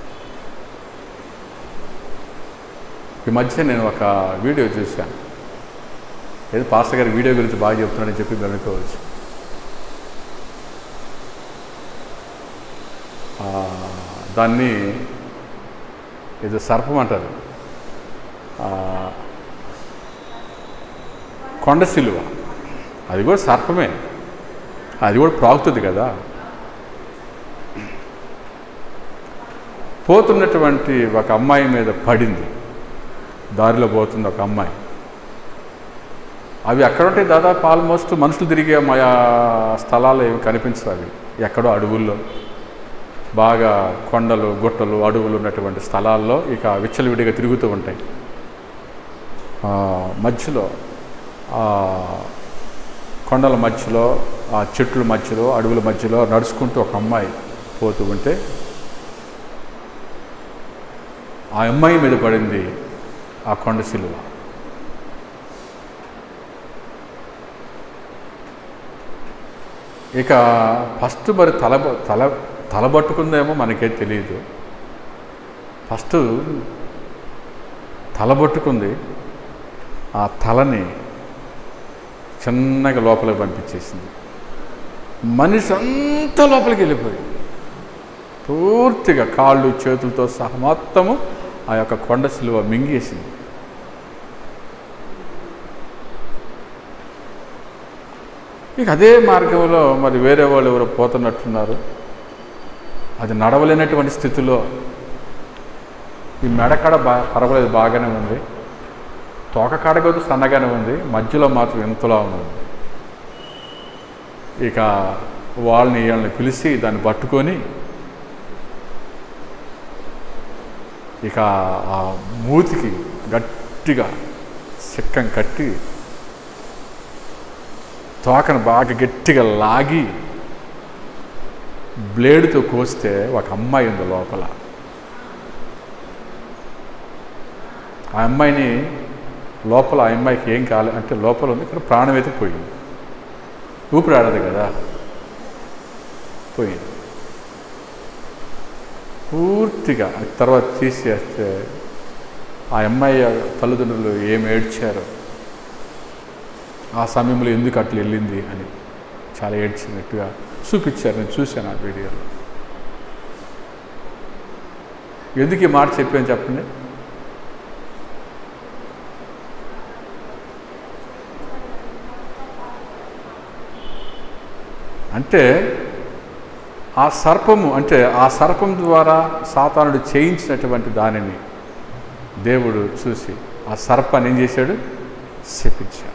ఈ మధ్య నేను ఒక వీడియో చూశాను ఏదో పాస్టర్ గారి వీడియో గురించి బాగా చెప్తున్నాడని చెప్పి మీరు అనుకోవచ్చు ఆ, దాన్ని ఏదో సర్పం అంటారు ఆ, కొండ సిలువ అది కూడా సర్పమే అది కూడా ప్రాగుతుంది కదా పోతున్నటువంటి ఒక అమ్మాయి మీద పడింది దారిలో పోతుంది ఒక అమ్మాయి అవి ఎక్కడ ఉంటాయి దాదాపు ఆల్మోస్ట్ మనుషులు తిరిగే మా స్థలాలు ఏమి కనిపించవు అవి ఎక్కడో అడవుల్లో బాగా కొండలు గుట్టలు అడవులు ఉన్నటువంటి స్థలాల్లో ఇక విచ్చలవిడిగా తిరుగుతూ ఉంటాయి ఆ, మధ్యలో ఆ కొండల మధ్యలో ఆ చెట్ల మధ్యలో అడవుల మధ్యలో నడుచుకుంటూ ఒక అమ్మాయి పోతూ ఉంటే ఆ అమ్మాయి మీద పడింది ఆ కొండ సిలువ ఇక ఫస్ట్ మరి తల తల తలబట్టుకుందేమో మనకే తెలియదు ఫస్ట్ తలబట్టుకుంది ఆ తలని చిన్నగా లోపలికి పంపించేసింది మనిషి అంతా లోపలికి వెళ్ళిపోయింది పూర్తిగా కాళ్ళు చేతులతో సహా మొత్తము ఆ యొక్క కొండ సిలువ మింగేసింది ఇక అదే మార్గంలో మరి వేరే వాళ్ళు ఎవరో పోతున్నట్టున్నారు అది నడవలేనటువంటి స్థితిలో ఈ మెడకాడ బా పర్వాలేదు బాగానే ఉంది తోక కాడ కొద్ది సన్నగానే ఉంది మధ్యలో మాత్రం ఎంతలా ఉంది ఇక వాళ్ళని వీళ్ళని పిలిచి దాన్ని పట్టుకొని ఇక ఆ మూతికి గట్టిగా సిక్కం కట్టి తోకను బాగా గట్టిగా లాగి బ్లేడ్తో కోస్తే ఒక అమ్మాయి ఉంది లోపల ఆ అమ్మాయిని లోపల ఆ అమ్మాయికి ఏం కాలే అంటే లోపల ఉంది ఇక్కడ ప్రాణం అయితే పోయింది ఊపిరి ఆడదు కదా పోయింది పూర్తిగా తర్వాత తీసేస్తే ఆ అమ్మాయి తల్లిదండ్రులు ఏం ఏడ్చారో ఆ సమయంలో ఎందుకు అట్లా వెళ్ళింది అని చాలా ఏడ్చినట్టుగా చూపించారు నేను చూశాను ఆ వీడియోలో ఎందుకు ఈ మాట చెప్పాను చెప్పండి అంటే ఆ సర్పము అంటే ఆ సర్పం ద్వారా సాతానుడు చేయించినటువంటి దానిని దేవుడు చూసి ఆ సర్పాన్ని ఏం చేశాడు శపించాడు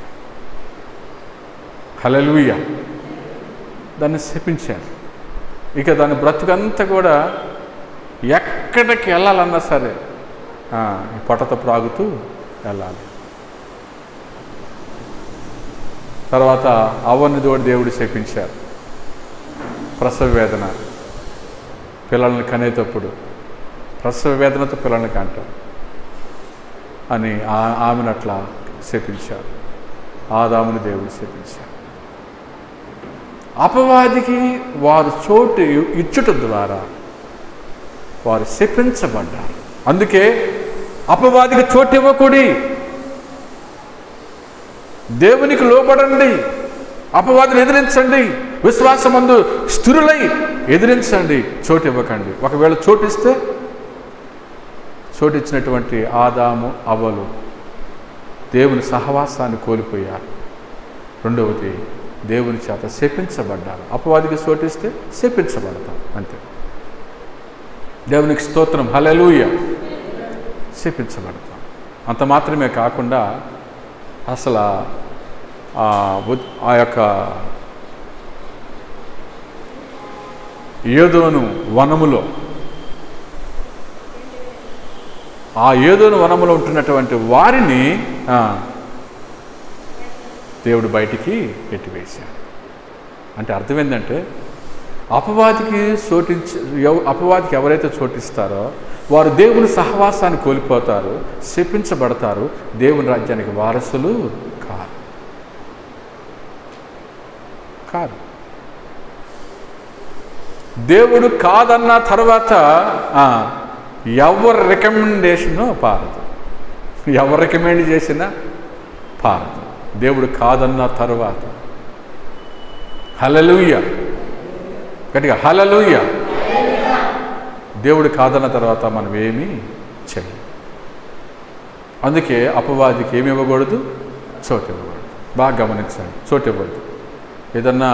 హలలుయ దాన్ని శపించాడు ఇక దాని బ్రతుకంతా కూడా ఎక్కడికి వెళ్ళాలన్నా సరే ఆ, ఈ పొట్టతో ప్రాగుతూ వెళ్ళాలి తర్వాత అవ్వని తోడు దేవుడు శపించారు ప్రసవ వేదన పిల్లల్ని కనేటప్పుడు ప్రసవ వేదనతో పిల్లల్ని కంటారు అని ఆ- ఆమెను అట్లా శపించారు ఆదాముని దేవుడు శపించారు అపవాదికి వారు చోటు ఇచ్చుట ద్వారా వారు శపించబడ్డారు అందుకే అపవాదికి చోటు ఇవ్వకూడి దేవునికి లోబడండి అపవాదిని ఎదిరించండి విశ్వాసమందు స్థిరులై ఎదిరించండి చోటు ఇవ్వకండి ఒకవేళ చోటు ఇస్తే చోటు ఇచ్చినటువంటి ఆదాము అవ్వలు దేవుని సహవాసాన్ని కోల్పోయారు రెండవది దేవుని చేత శపించబడ్డారు అపవాదికి చోటిస్తే శపించబడతాం అంతే దేవునికి స్తోత్రం హలెలూయ శపించబడతాం అంత మాత్రమే కాకుండా అసలు ఆ ఉద్- ఆ యొక్క ఏదోను వనములో ఆ ఏదోను వనములో ఉంటున్నటువంటి వారిని ఆ, దేవుడు బయటికి ఎట్టివేశాడు అంటే అర్థం ఏంటంటే అపవాదికి చోటించి ఎవ- అపవాదికి ఎవరైతే చోటిస్తారో వారు దేవుని సహవాసాన్ని కోల్పోతారు శపించబడతారు దేవుని రాజ్యానికి వారసులు కారు కారు దేవుడు కాదన్న తర్వాత ఆ, ఎవరి రికమెండేషను పారదు ఎవరు రికమెండ్ చేసినా పారదు దేవుడు కాదన్న తర్వాత హలలుయ గట్టిగా హలలుయ దేవుడు కాదన్న తర్వాత మనం ఏమీ చేయం అందుకే అపవాదికి ఏమి ఇవ్వకూడదు చోటు ఇవ్వకూడదు బాగా గమనించండి చోటు ఇవ్వద్దు ఏదన్నా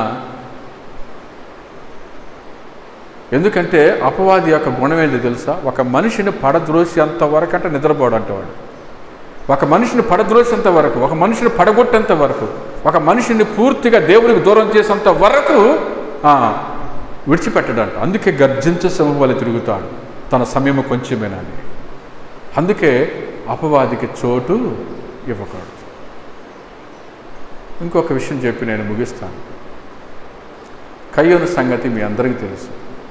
ఎందుకంటే అపవాది యొక్క గుణం ఏంటి తెలుసా ఒక మనిషిని పడద్రోసేంత వరకు అంటే నిద్రపోవడం అంటేవాడు ఒక మనిషిని పడద్రోసేంత వరకు ఒక మనిషిని పడగొట్టేంత వరకు ఒక మనిషిని పూర్తిగా దేవునికి దూరం చేసేంత వరకు ఆ, విడిచిపెట్టడంట అందుకే గర్జించే సింహం వల్ల తిరుగుతాడు తన సమయం కొంచెమేనని అందుకే అపవాదికి చోటు ఇవ్వకూడదు ఇంకొక విషయం చెప్పి నేను ముగిస్తాను కయ్యోను సంగతి మీ అందరికీ తెలుసు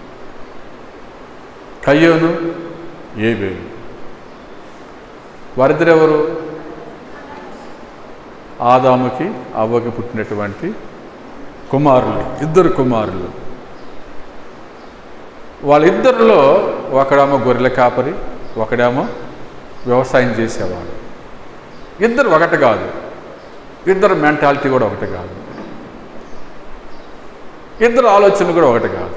కయ్యోను ఏబేలు వారిద్దరెవరు ఆదాముకి అవ్వకి పుట్టినటువంటి కుమారులు ఇద్దరు కుమారులు వాళ్ళిద్దరిలో ఒకడేమో గొర్రెల కాపరి ఒకడేమో వ్యవసాయం చేసేవాడు ఇద్దరు ఒకటి కాదు ఇద్దరు మెంటాలిటీ కూడా ఒకటి కాదు ఇద్దరు ఆలోచనలు కూడా ఒకటి కాదు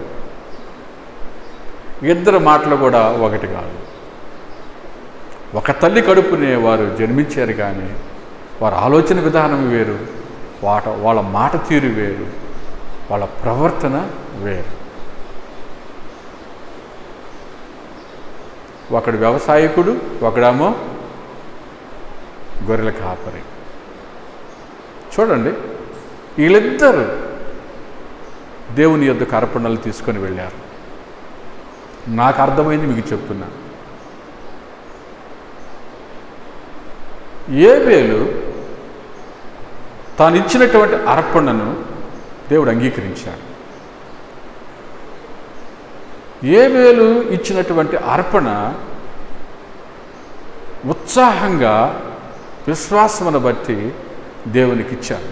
ఇద్దరు మాటలు కూడా ఒకటి కాదు ఒక తల్లి కడుపునే వారు జన్మించారు కానీ వారి ఆలోచన విధానం వేరు వాట వాళ్ళ మాట తీరు వేరు వాళ్ళ ప్రవర్తన వేరు ఒకడు వ్యవసాయకుడు ఒకడేమో గొర్రెల కాపరి చూడండి వీళ్ళిద్దరు దేవుని యొద్దకు అర్పణలు తీసుకొని వెళ్ళారు నాకు అర్థమైంది మీకు చెప్తున్నా ఏబేలు తాను ఇచ్చినటువంటి అర్పణను దేవుడు అంగీకరించాడు ఏబేలు ఇచ్చినటువంటి అర్పణ ఉత్సాహంగా విశ్వాసమును బట్టి దేవునికి ఇచ్చాడు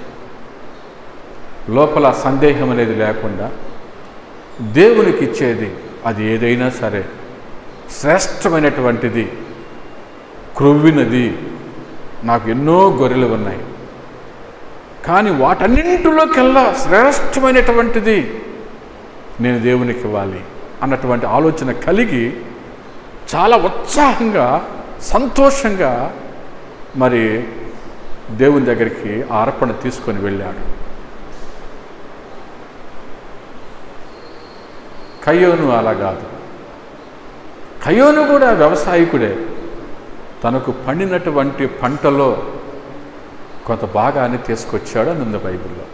లోపల సందేహం అనేది లేకుండా దేవునికి ఇచ్చేది అది ఏదైనా సరే శ్రేష్టమైనటువంటిది క్రొవ్వినది నాకు ఎన్నో గొర్రెలు ఉన్నాయి కానీ వాటన్నింటిలోకెల్లా శ్రేష్టమైనటువంటిది నేను దేవునికి ఇవ్వాలి అన్నటువంటి ఆలోచన కలిగి చాలా ఉత్సాహంగా సంతోషంగా మరి దేవుని దగ్గరికి ఆ అర్పణ తీసుకొని వెళ్ళాడు కయ్యోను అలా కాదు కయ్యోను కూడా వ్యవసాయకుడే తనకు పండినటువంటి పంటలో కొంత భాగాన్ని తీసుకొచ్చాడు అని ఉంది బైబిల్లో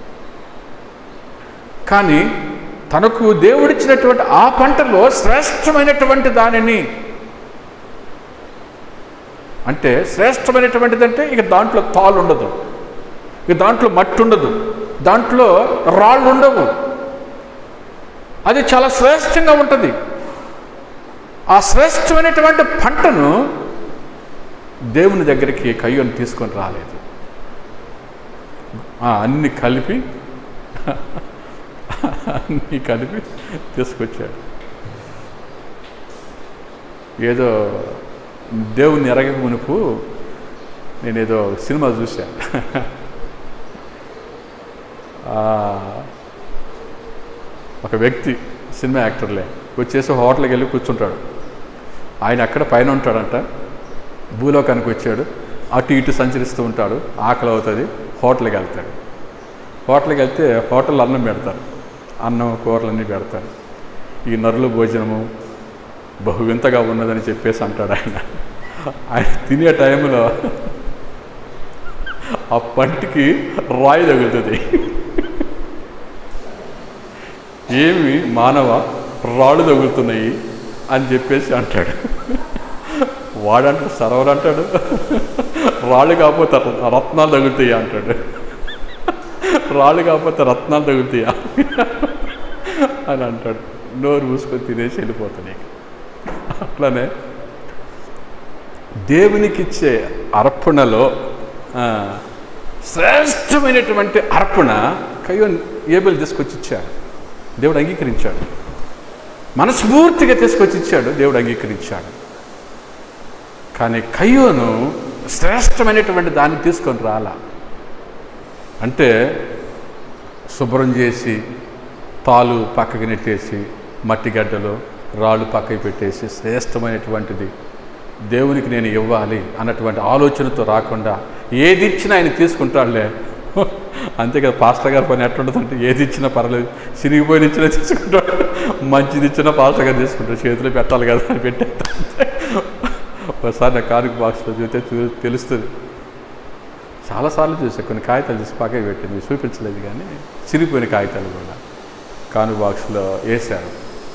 కానీ తనకు దేవుడిచ్చినటువంటి ఆ పంటలో శ్రేష్టమైనటువంటి దానిని అంటే శ్రేష్టమైనటువంటిది అంటే ఇక దాంట్లో తాళ్ళు ఉండదు ఇక దాంట్లో మట్టి ఉండదు దాంట్లో రాళ్ళు ఉండవు అది చాలా శ్రేష్టంగా ఉంటుంది ఆ శ్రేష్టమైనటువంటి పంటను దేవుని దగ్గరికి కయ్యను తీసుకొని రాలేదు ఆ, అన్ని కలిపి అన్ని కలిపి తీసుకొచ్చాడు ఏదో దేవుని ఎరగక మునుపు నేనేదో సినిమా చూశా ఆ, ఒక వ్యక్తి సినిమా యాక్టర్లే వచ్చేసి హోటల్కి వెళ్ళి కూర్చుంటాడు ఆయన అక్కడ పైన ఉంటాడంట భూలోకానికి వచ్చాడు అటు ఇటు సంచరిస్తూ ఉంటాడు ఆకలి అవుతుంది హోటల్కి వెళ్తాడు హోటల్కి వెళ్తే హోటల్ అన్నం పెడతారు అన్నం కూరలన్నీ పెడతారు ఈ నరుల భోజనము బహు వింతగా ఉన్నదని చెప్పేసి అంటాడు ఆయన ఆయన తినే టైంలో ఆ పంటికి రాయి తగులుతుంది ఏమి మానవ రాళ్ళు తగులుతున్నాయి అని చెప్పేసి అంటాడు వాడంటాడు సరవరు అంటాడు రాళ్ళు కాకపోతే ర- రత్నాలు తగులుతాయి అంటాడు రాళ్ళు కాకపోతే రత్నాలు తగులుతాయా అని అంటాడు నోరు మూసుకొని తినేసి వెళ్ళిపోతాను అట్లానే దేవునికి ఇచ్చే అర్పణలో ఆ, శ్రేష్టమైనటువంటి అర్పణ కయ్యోన్ ఏబెల్ తీసుకొచ్చి ఇచ్చాడు దేవుడు అంగీకరించాడు మనస్ఫూర్తిగా తీసుకొచ్చి ఇచ్చాడు దేవుడు అంగీకరించాడు కానీ కయ్యోను శ్రేష్టమైనటువంటి దాన్ని తీసుకొని రాలా అంటే శుభ్రం చేసి తాలు పక్కకి నెట్టేసి మట్టి గడ్డలు రాళ్ళు పక్కకి పెట్టేసి శ్రేష్టమైనటువంటిది దేవునికి నేను ఇవ్వాలి అన్నటువంటి ఆలోచనతో రాకుండా ఏది ఇచ్చినా ఆయన తీసుకుంటాడులే అంతే కదా పాస్టర్ గారి పని ఎట్లుంటుందంటే ఏది ఇచ్చినా పర్లేదు సిరిగిపోయిన ఇచ్చినా తీసుకుంటాడు మంచిది ఇచ్చినా పాస్టర్ గారు తీసుకుంటాడు చేతిలో పెట్టాలి కదా అని పెట్టేస్తాడు ఒకసారి నా కారుకి బాక్స్లో చూస్తే చూ- తెలుస్తుంది చాలాసార్లు చూసా కొన్ని కాగితాలు తీసి పక్కకి పెట్టింది చూపించలేదు కానీ చిరిగిపోయిన కాగితాలు కూడా కాను బాక్స్లో వేశారు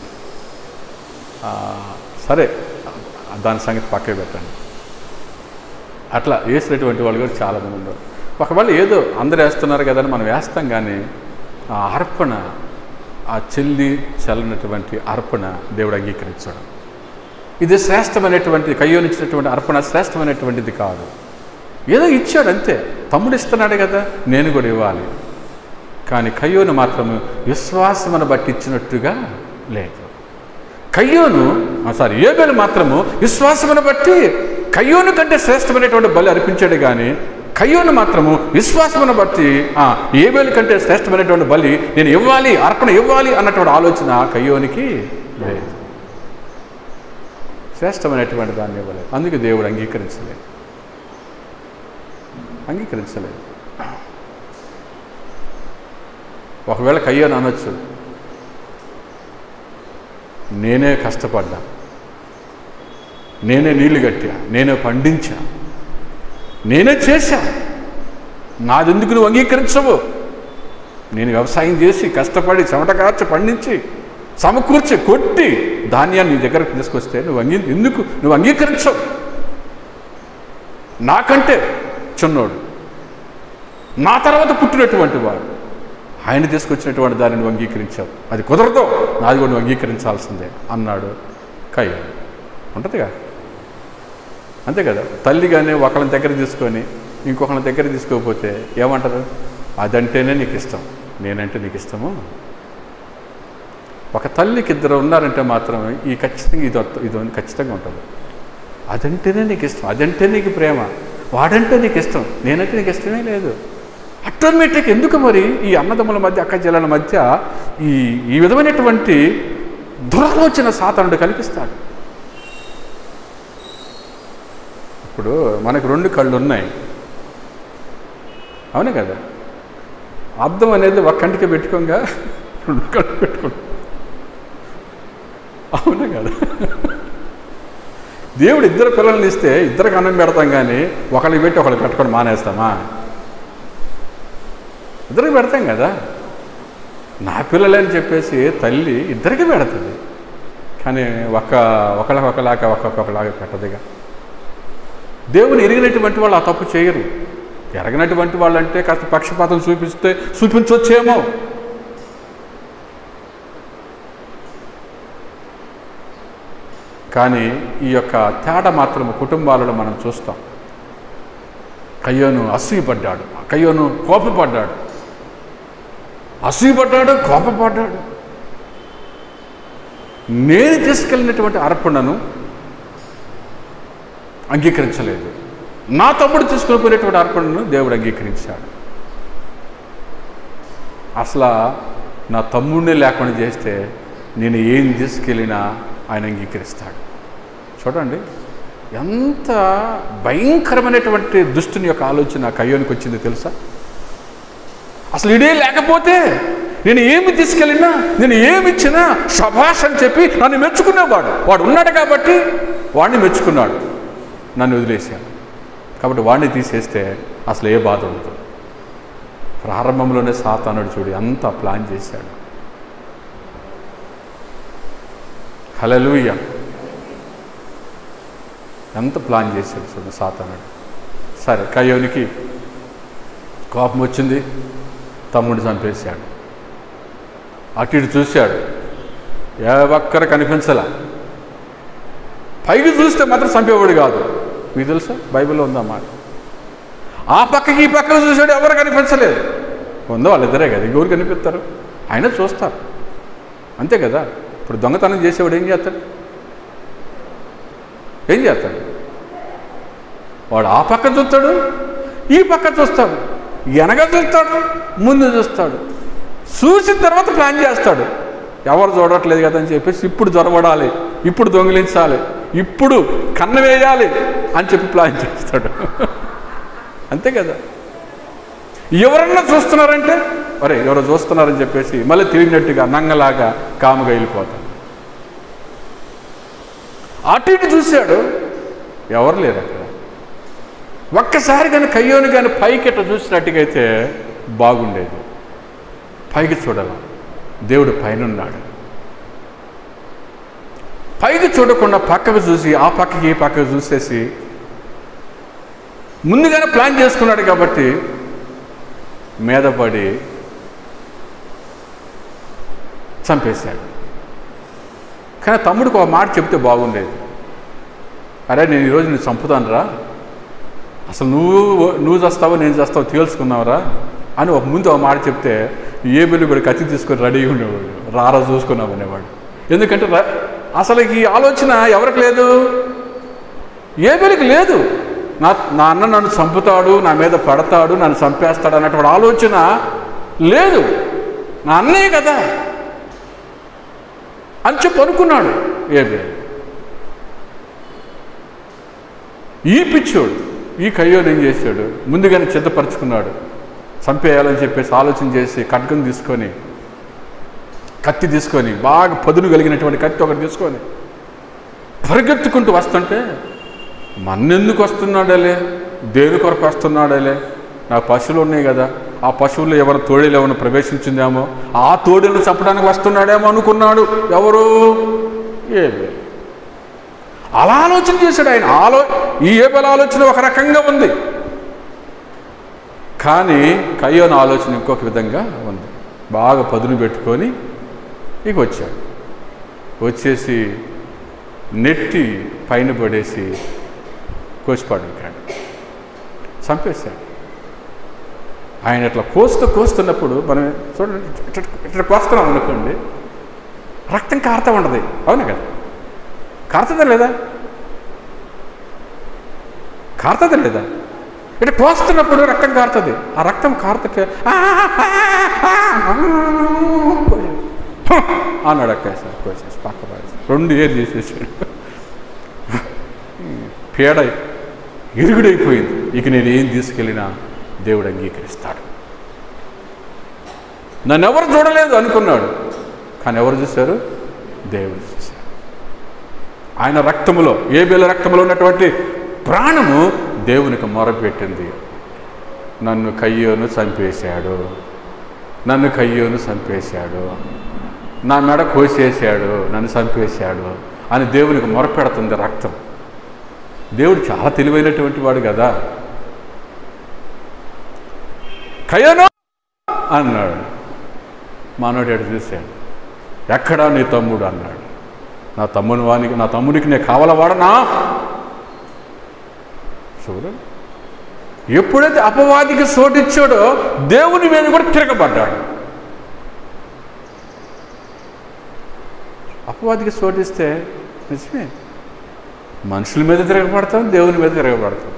ఆ, సరే దాని సంగతి పక్కకి పెట్టండి అట్లా వేసినటువంటి వాళ్ళు కూడా చాలామంది ఉన్నారు ఒకవేళ ఏదో అందరు వేస్తున్నారు కదా అని మనం వేస్తాం కానీ ఆ అర్పణ ఆ చెల్లి చల్లనటువంటి అర్పణ దేవుడు అంగీకరించడం ఇది శ్రేష్టమైనటువంటి కయ్యోనిచ్చినటువంటి అర్పణ శ్రేష్టమైనటువంటిది కాదు ఏదో ఇచ్చాడు అంతే తమ్ముడు ఇస్తున్నాడు కదా నేను కూడా ఇవ్వాలి కానీ కయ్యోను మాత్రము విశ్వాసమును బట్టి ఇచ్చినట్టుగా లేదు కయ్యోను ఆ, సారీ ఏబేలు మాత్రము విశ్వాసమును బట్టి కయ్యోను కంటే శ్రేష్టమైనటువంటి బలి అర్పించాడు కానీ కయ్యోను మాత్రము విశ్వాసమును బట్టి ఆ, ఏబేలు కంటే శ్రేష్టమైనటువంటి బలి నేను ఇవ్వాలి అర్పణ ఇవ్వాలి అన్నటువంటి ఆలోచన కయ్యోనికి లేదు శ్రేష్టమైనటువంటి దాన్ని ఇవ్వలేదు అందుకే దేవుడు అంగీకరించలేదు అంగీకరించలేదు ఒకవేళ కయ్యోను అనొచ్చు నేనే కష్టపడ్డా నేనే నీళ్లు కట్టా నేనే పండించా నేనే చేశా నాదెందుకు నువ్వు అంగీకరించవు నేను వ్యవసాయం చేసి కష్టపడి చెమట కార్చి పండించి సమకూర్చి కొట్టి ధాన్యాన్ని నీ దగ్గరకు తీసుకొస్తే నువ్వు అంగీ ఎందుకు నువ్వు అంగీకరించవు నాకంటే చిన్నోడు నా తర్వాత పుట్టినటువంటి వాడు ఆయన తీసుకొచ్చినటువంటి దాన్ని నువ్వు అంగీకరించావు అది కుదరదు నాది కూడా నువ్వు అంగీకరించాల్సిందే అన్నాడు కయ్య ఉంటుందిగా అంతే కదా తల్లి కానీ ఒకళ్ళని దగ్గర తీసుకొని ఇంకొకళ్ళ దగ్గర తీసుకోకపోతే ఏమంటారు అదంటేనే నీకు ఇష్టం నేనంటే నీకు ఇష్టము ఒక తల్లికి ఇద్దరు ఉన్నారంటే మాత్రం ఈ ఖచ్చితంగా ఇది వత్త- ఇది ఉంది, ఖచ్చితంగా ఉంటుంది అదంటేనే నీకు ఇష్టం అదంటే నీకు ప్రేమ వాడంటే నీకు ఇష్టం నేనంటే నీకు ఇష్టమే లేదు ఆటోమేటిక్ ఎందుకు మరి ఈ అన్నదమ్ముల మధ్య అక్క చెల్లెల మధ్య ఈ ఈ విధమైనటువంటి దురాలోచన సాతానుడు కల్పిస్తాడు ఇప్పుడు మనకు రెండు కళ్ళు ఉన్నాయి అవును కదా అర్థం అనేది ఒక కంటికి పెట్టుకోగా రెండు కళ్ళు పెట్టుకో అవునా కదా దేవుడు ఇద్దరు పిల్లల్ని ఇస్తే ఇద్దరికి అన్నం పెడతాం కానీ ఒకరికి పెట్టి ఒకరికి పెట్టుకొని మానేస్తామా ఇద్దరికి పెడతాం కదా నా పిల్లలని చెప్పేసి తల్లి ఇద్దరికి పెడుతుంది కానీ ఒక ఒకళ్ళకి ఒకలాగా ఒక్కొక్కలాగా పెట్టదుగా దేవుని ఎరిగినటువంటి వాళ్ళు ఆ తప్పు చేయరు ఎరగినటువంటి వాళ్ళంటే కాస్త పక్షపాతం చూపిస్తే చూపించవచ్చేమో కానీ ఈ యొక్క తేడా మాత్రం కుటుంబాలలో మనం చూస్తాం కయ్యోను అసూయపడ్డాడు కయ్యోను కోపపడ్డాడు అసూయపడ్డాడు కోపపడ్డాడు నేను తీసుకెళ్ళినటువంటి అర్పణను అంగీకరించలేదు నా తమ్ముడు తీసుకుని పోయినటువంటి అర్పణను దేవుడు అంగీకరించాడు అసలు నా తమ్ముడిని లేకుండా చేస్తే నేను ఏం తీసుకెళ్ళినా ఆయన అంగీకరిస్తాడు చూడండి ఎంత భయంకరమైనటువంటి దుష్టుని యొక్క ఆలోచన కయ్యోనికి వచ్చింది తెలుసా అసలు ఇడే లేకపోతే నేను ఏమి తీసుకెళ్ళినా నేను ఏమి ఇచ్చినా శభాష్ అని చెప్పి నన్ను మెచ్చుకునేవాడు వాడు ఉన్నాడు కాబట్టి వాడిని మెచ్చుకున్నాడు నన్ను వదిలేశాడు కాబట్టి వాడిని తీసేస్తే అసలు ఏ బాధ ఉండదు ప్రారంభంలోనే సాతానుడు చూడు ఎంత ప్లాన్ చేశాడు హలలుయ ఎంత ప్లాన్ చేశాడు చూడు సాతానుడు సరే కయ్యోనికి కోపం వచ్చింది తమ్ముడు చంపేశాడు అటు ఇటు చూశాడు ఏ ఒక్కరు కనిపించలా పైకి చూస్తే మాత్రం చంపేవాడు కాదు మీకు తెలుసా బైబిల్లో ఉందా మాట ఆ పక్కకి ఈ పక్కకు చూసాడు ఎవరు కనిపించలేదు ఉందో వాళ్ళిద్దరే కదా ఇంకెవరు కనిపిస్తారు అయినా చూస్తారు అంతే కదా ఇప్పుడు దొంగతనం చేసేవాడు ఏం చేస్తాడు ఏం చేస్తాడు వాడు ఆ పక్క చూస్తాడు ఈ పక్క చూస్తాడు వెనక చూస్తాడు ముందు చూస్తాడు చూసిన తర్వాత ప్లాన్ చేస్తాడు ఎవరు చూడట్లేదు కదా అని చెప్పేసి ఇప్పుడు జొరబడాలి ఇప్పుడు దొంగిలించాలి ఇప్పుడు కన్ను వేయాలి అని చెప్పి ప్లాన్ చేస్తాడు అంతే కదా ఎవరన్నా చూస్తున్నారంటే అరే ఎవరో చూస్తున్నారని చెప్పేసి మళ్ళీ తిరిగినట్టుగా నంగలాగా కాముగా వెళ్ళిపోతాడు అటు ఇటు చూశాడు ఎవరు లేరు అక్కడ ఒక్కసారి కానీ కయ్యోని కానీ పైకి ఇట్లా చూసినట్టుగైతే బాగుండేది పైకి చూడాల దేవుడు పైన ఉన్నాడు పైకి చూడకుండా పక్కకు చూసి ఆ పక్కకి ఈ పక్కకు చూసేసి ముందుగానే ప్లాన్ చేసుకున్నాడు కాబట్టి మీద పడి చంపేశాడు కానీ తమ్ముడికి ఒక మాట చెప్తే బాగుండేది అరే నేను ఈరోజు నేను చంపుతాను రా అసలు నువ్వు నువ్వు చేస్తావో నేను చేస్తావో తేల్చుకున్నావురా అని ఒక ముందు ఒక మాట చెప్తే ఏ బిల్లు కూడా కత్తి తీసుకొని రెడీ ఉండేవాడు రారా చూసుకున్నావు అనేవాడు ఎందుకంటే ర- అసలు ఈ ఆలోచన ఎవరికి లేదు ఏ బిల్లుకి లేదు నా నా అన్న నన్ను చంపుతాడు నా మీద పడతాడు నన్ను చంపేస్తాడు అన్నటువంటి ఆలోచన లేదు నా అన్నయ్య కదా అని చెప్పి అనుకున్నాడు ఏబేలు ఈ పిచ్చోడు ఈ కయ్యోడు ఏం చేశాడు ముందుగానే చిత్తపరుచుకున్నాడు చంపేయాలని చెప్పేసి ఆలోచన చేసి ఖడ్గం తీసుకొని కత్తి తీసుకొని బాగా పదును కలిగినటువంటి కత్తి ఒకటి తీసుకొని పరిగెత్తుకుంటూ వస్తుంటే మన్నెందుకు వస్తున్నాడలే దేని కొరకు వస్తున్నాడలే నా పశువులు ఉన్నాయి కదా ఆ పశువుల్లో ఎవరు తోడేలు ఏమైనా ప్రవేశించిందేమో ఆ తోడేలు చంపడానికి వస్తున్నాడేమో అనుకున్నాడు ఎవరు ఏబేలు అలా ఆలోచన చేశాడు ఆయన ఆలో ఈ ఏబెల ఆలోచన ఒక రకంగా ఉంది కానీ కయ్యోన ఆలోచన ఇంకొక విధంగా ఉంది బాగా పదును పెట్టుకొని ఇక వచ్చాడు వచ్చేసి నెట్టి పైన పడేసి కోసిపాడుకాడు చంపేశాడు ఆయన ఇట్లా కోస్తూ కోస్తున్నప్పుడు మనం చూడండి ఇట్లా ఇట్లా కోస్తున్నాం అనుకోండి రక్తం కారుతూ ఉండదు అవునా కదా కారుతుందా లేదా కారుతుందా లేదా ఇట్లా కోస్తున్నప్పుడు రక్తం కారుతుంది ఆ రక్తం కారుతుంటే "ఆ, ఆ, ఆ, ఆ" అన్నాడు అక్కేసారి కోసేసి పక్క పడేసి రెండు ఏరు తీసేసాడు పీడ ఇరుగుడైపోయింది ఇక నేను ఏం తీసుకెళ్ళినా దేవుడు అంగీకరిస్తాడు నన్ను ఎవరు చూడలేదు అనుకున్నాడు కానీ ఎవరు చూశారు దేవుడు చూశారు ఆయన రక్తములో ఏబేల రక్తములో ఉన్నటువంటి ప్రాణము దేవునికి మొరపెట్టింది నన్ను కయ్యోను చంపేశాడు నన్ను కయ్యోను చంపేశాడు నా మెడ కోసేశాడు నన్ను చంపేశాడు అని దేవునికి మొరపెడుతుంది రక్తం దేవుడు చాలా తెలివైనటువంటి వాడు కదా కయ్యను అన్నాడు మానవుడు ఎడు చూశాడు ఎక్కడా నీ తమ్ముడు అన్నాడు నా తమ్ముని వానికి నా తమ్ముడికి నేను కావాలవాడనా చూడండి ఎప్పుడైతే అపవాదికి సోటిచ్చాడో దేవుని మీద కూడా తిరగబడ్డాడు అపవాదికి సోటిస్తే నిజమే మనుషుల మీద తిరగబడతాం దేవుని మీద తిరగబడతాం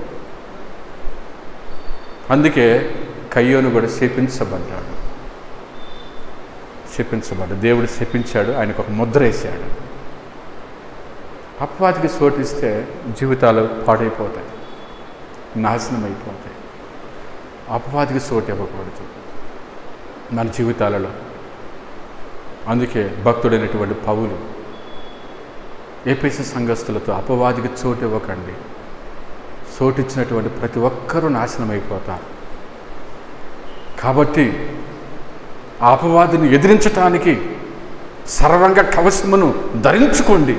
అందుకే కయ్యోను కూడా శపించబడ్డాడు శపించబడ్డాడు దేవుడు శపించాడు ఆయనకు ఒక ముద్ర వేశాడు అపవాదికి చోటిస్తే జీవితాలు పాడైపోతాయి నాశనం అయిపోతాయి అపవాదికి చోటు ఇవ్వకూడదు మన జీవితాలలో అందుకే భక్తుడైనటువంటి పౌలు ఏపీసీ సంఘస్థులతో అపవాదికి చోటు ఇవ్వకండి చోటిచ్చినటువంటి ప్రతి ఒక్కరూ నాశనం అయిపోతారు కాబట్టి ఆ అపవాదిని ఎదిరించటానికి సర్వంగ కవచమును ధరించుకోండి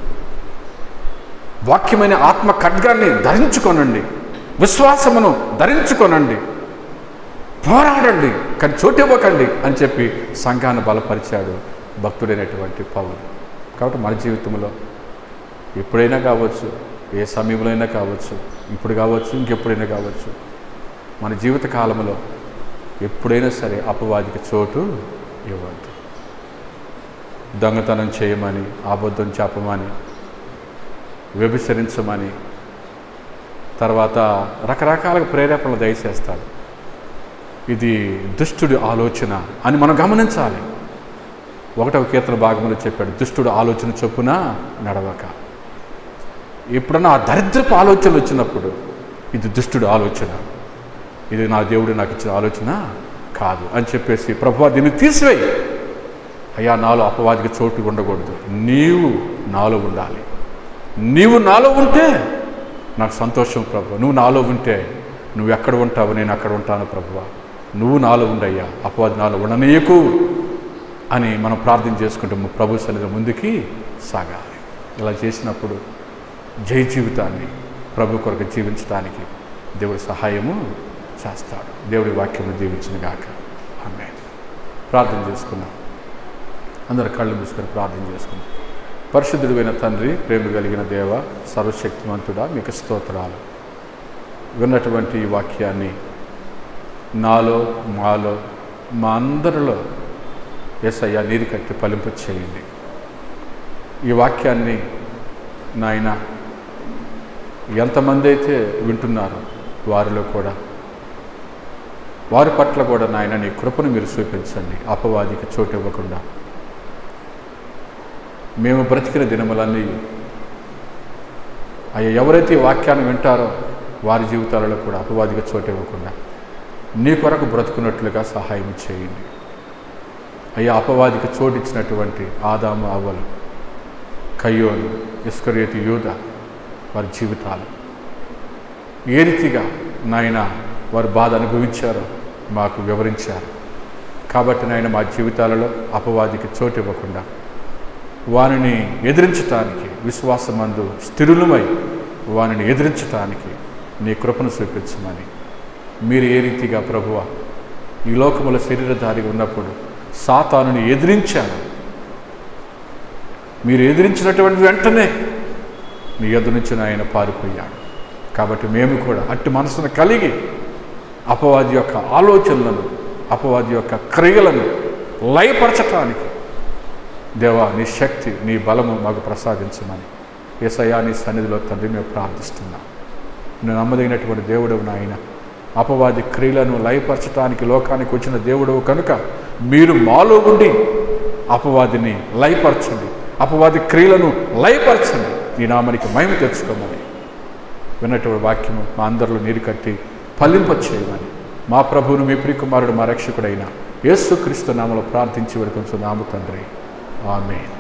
వాక్యమైన ఆత్మ ఖడ్గాన్ని ధరించుకొనండి విశ్వాసమును ధరించుకొనండి పోరాడండి కానీ చోటు ఇవ్వకండి అని చెప్పి సంఘాన్ని బలపరిచాడు భక్తుడైనటువంటి పౌలు కాబట్టి మన జీవితంలో ఎప్పుడైనా కావచ్చు ఏ సమయంలో అయినా కావచ్చు ఇప్పుడు కావచ్చు ఇంకెప్పుడైనా కావచ్చు మన జీవిత కాలంలో ఎప్పుడైనా సరే అపవాదికి చోటు ఇవ్వద్దు దొంగతనం చేయమని అబద్ధం చెప్పమని వ్యభిచరించమని తర్వాత రకరకాల ప్రేరేపణలు దయచేస్తాడు ఇది దుష్టుడి ఆలోచన అని మనం గమనించాలి ఒకటవ కీర్తన భాగంలో చెప్పాడు దుష్టుడు ఆలోచన చొప్పున నడవక ఎప్పుడన్నా ఆ దరిద్రపు ఆలోచనలు వచ్చినప్పుడు ఇది దుష్టుడు ఆలోచన ఇది నా దేవుడు నాకు ఇచ్చిన ఆలోచన కాదు అని చెప్పేసి ప్రభు దీన్ని తీసివేయి అయ్యా నాలో అపవాదికి చోటు ఉండకూడదు నీవు నాలో ఉండాలి నీవు నాలో ఉంటే నాకు సంతోషం ప్రభు నువ్వు నాలో ఉంటే నువ్వు ఎక్కడ ఉంటావు నేను అక్కడ ఉంటాను ప్రభువా నువ్వు నాలో ఉండయ్యా అపవాది నాలో ఉండనీయకు అని మనం ప్రార్థన చేసుకుంటే ప్రభు సన్నిధి ముందుకి సాగాలి ఇలా చేసినప్పుడు జై జీవితాన్ని ప్రభు కొరకు జీవించడానికి దేవుడి సహాయము చేస్తాడు దేవుడి వాక్యము దీవించిన గాక ఆమె ప్రార్థన చేసుకున్నాం అందరు కళ్ళు మూసుకొని ప్రార్థన చేసుకున్నాం పరిశుద్ధుడైన తండ్రి ప్రేమ కలిగిన దేవ సర్వశక్తివంతుడా మీకు స్తోత్రాలు విన్నటువంటి ఈ వాక్యాన్ని నాలో మాలో మా అందరిలో ఎస్ఐయా నీరు కట్టి ఫలింపు చేయండి ఈ వాక్యాన్ని నాయన ఎంతమంది అయితే వింటున్నారో వారిలో కూడా వారి పట్ల కూడా నాయన నీ కృపను మీరు చూపించండి అపవాదికి చోటు ఇవ్వకుండా మేము బ్రతికిన దినములన్నీ అయ్యా ఎవరైతే ఈ వాక్యాన్ని వింటారో వారి జీవితాలలో కూడా అపవాదిగా చోటు ఇవ్వకుండా నీ కొరకు బ్రతుకున్నట్లుగా సహాయం చేయండి అయ్యా అపవాదికి చోటిచ్చినటువంటి ఆదాము అవ్వలు కయ్యోలు ఇస్కరేతి యూద వారి జీవితాలు ఏ రీతిగా నాయన వారు బాధ అనుభవించారో మాకు వివరించారు కాబట్టి నాయన మా జీవితాలలో అపవాదికి చోటు ఇవ్వకుండా వారిని ఎదిరించటానికి విశ్వాసమందు స్థిరులమై వారిని ఎదిరించటానికి నీ కృపను చూపించమని మీరు ఏ రీతిగా ప్రభువ ఈ లోకముల శరీరధారిగా ఉన్నప్పుడు సాతానుని ఎదిరించారు మీరు ఎదిరించినటువంటి వెంటనే మీ ఎదురు నుంచి ఆయన పారిపోయాడు కాబట్టి మేము కూడా అట్టి మనసును కలిగి అపవాది యొక్క ఆలోచనలను అపవాది యొక్క క్రియలను లయపరచటానికి దేవా నీ శక్తి నీ బలము మాకు ప్రసాదించమని ఏసయ్యా నీ సన్నిధిలో తండ్రి మేము ప్రార్థిస్తున్నాం నేను నమ్మదగినటువంటి దేవుడవు నాయన అపవాది క్రియలను లయపరచటానికి లోకానికి వచ్చిన దేవుడవు కనుక మీరు మాలో ఉండి అపవాదిని లయపరచండి అపవాది క్రియలను లయపరచండి నీ నామనికి మహిమ తెచ్చుకోమని విన్నటువంటి వాక్యము మా అందరిలో నీరు కట్టి ఫలింప చేయమని మా ప్రభువును మీ ప్రియకుమారుడు మా రక్షకుడైన యేసు క్రీస్తు నామలో ప్రార్థించి వెడుకొంచు నాము తండ్రి ఆమె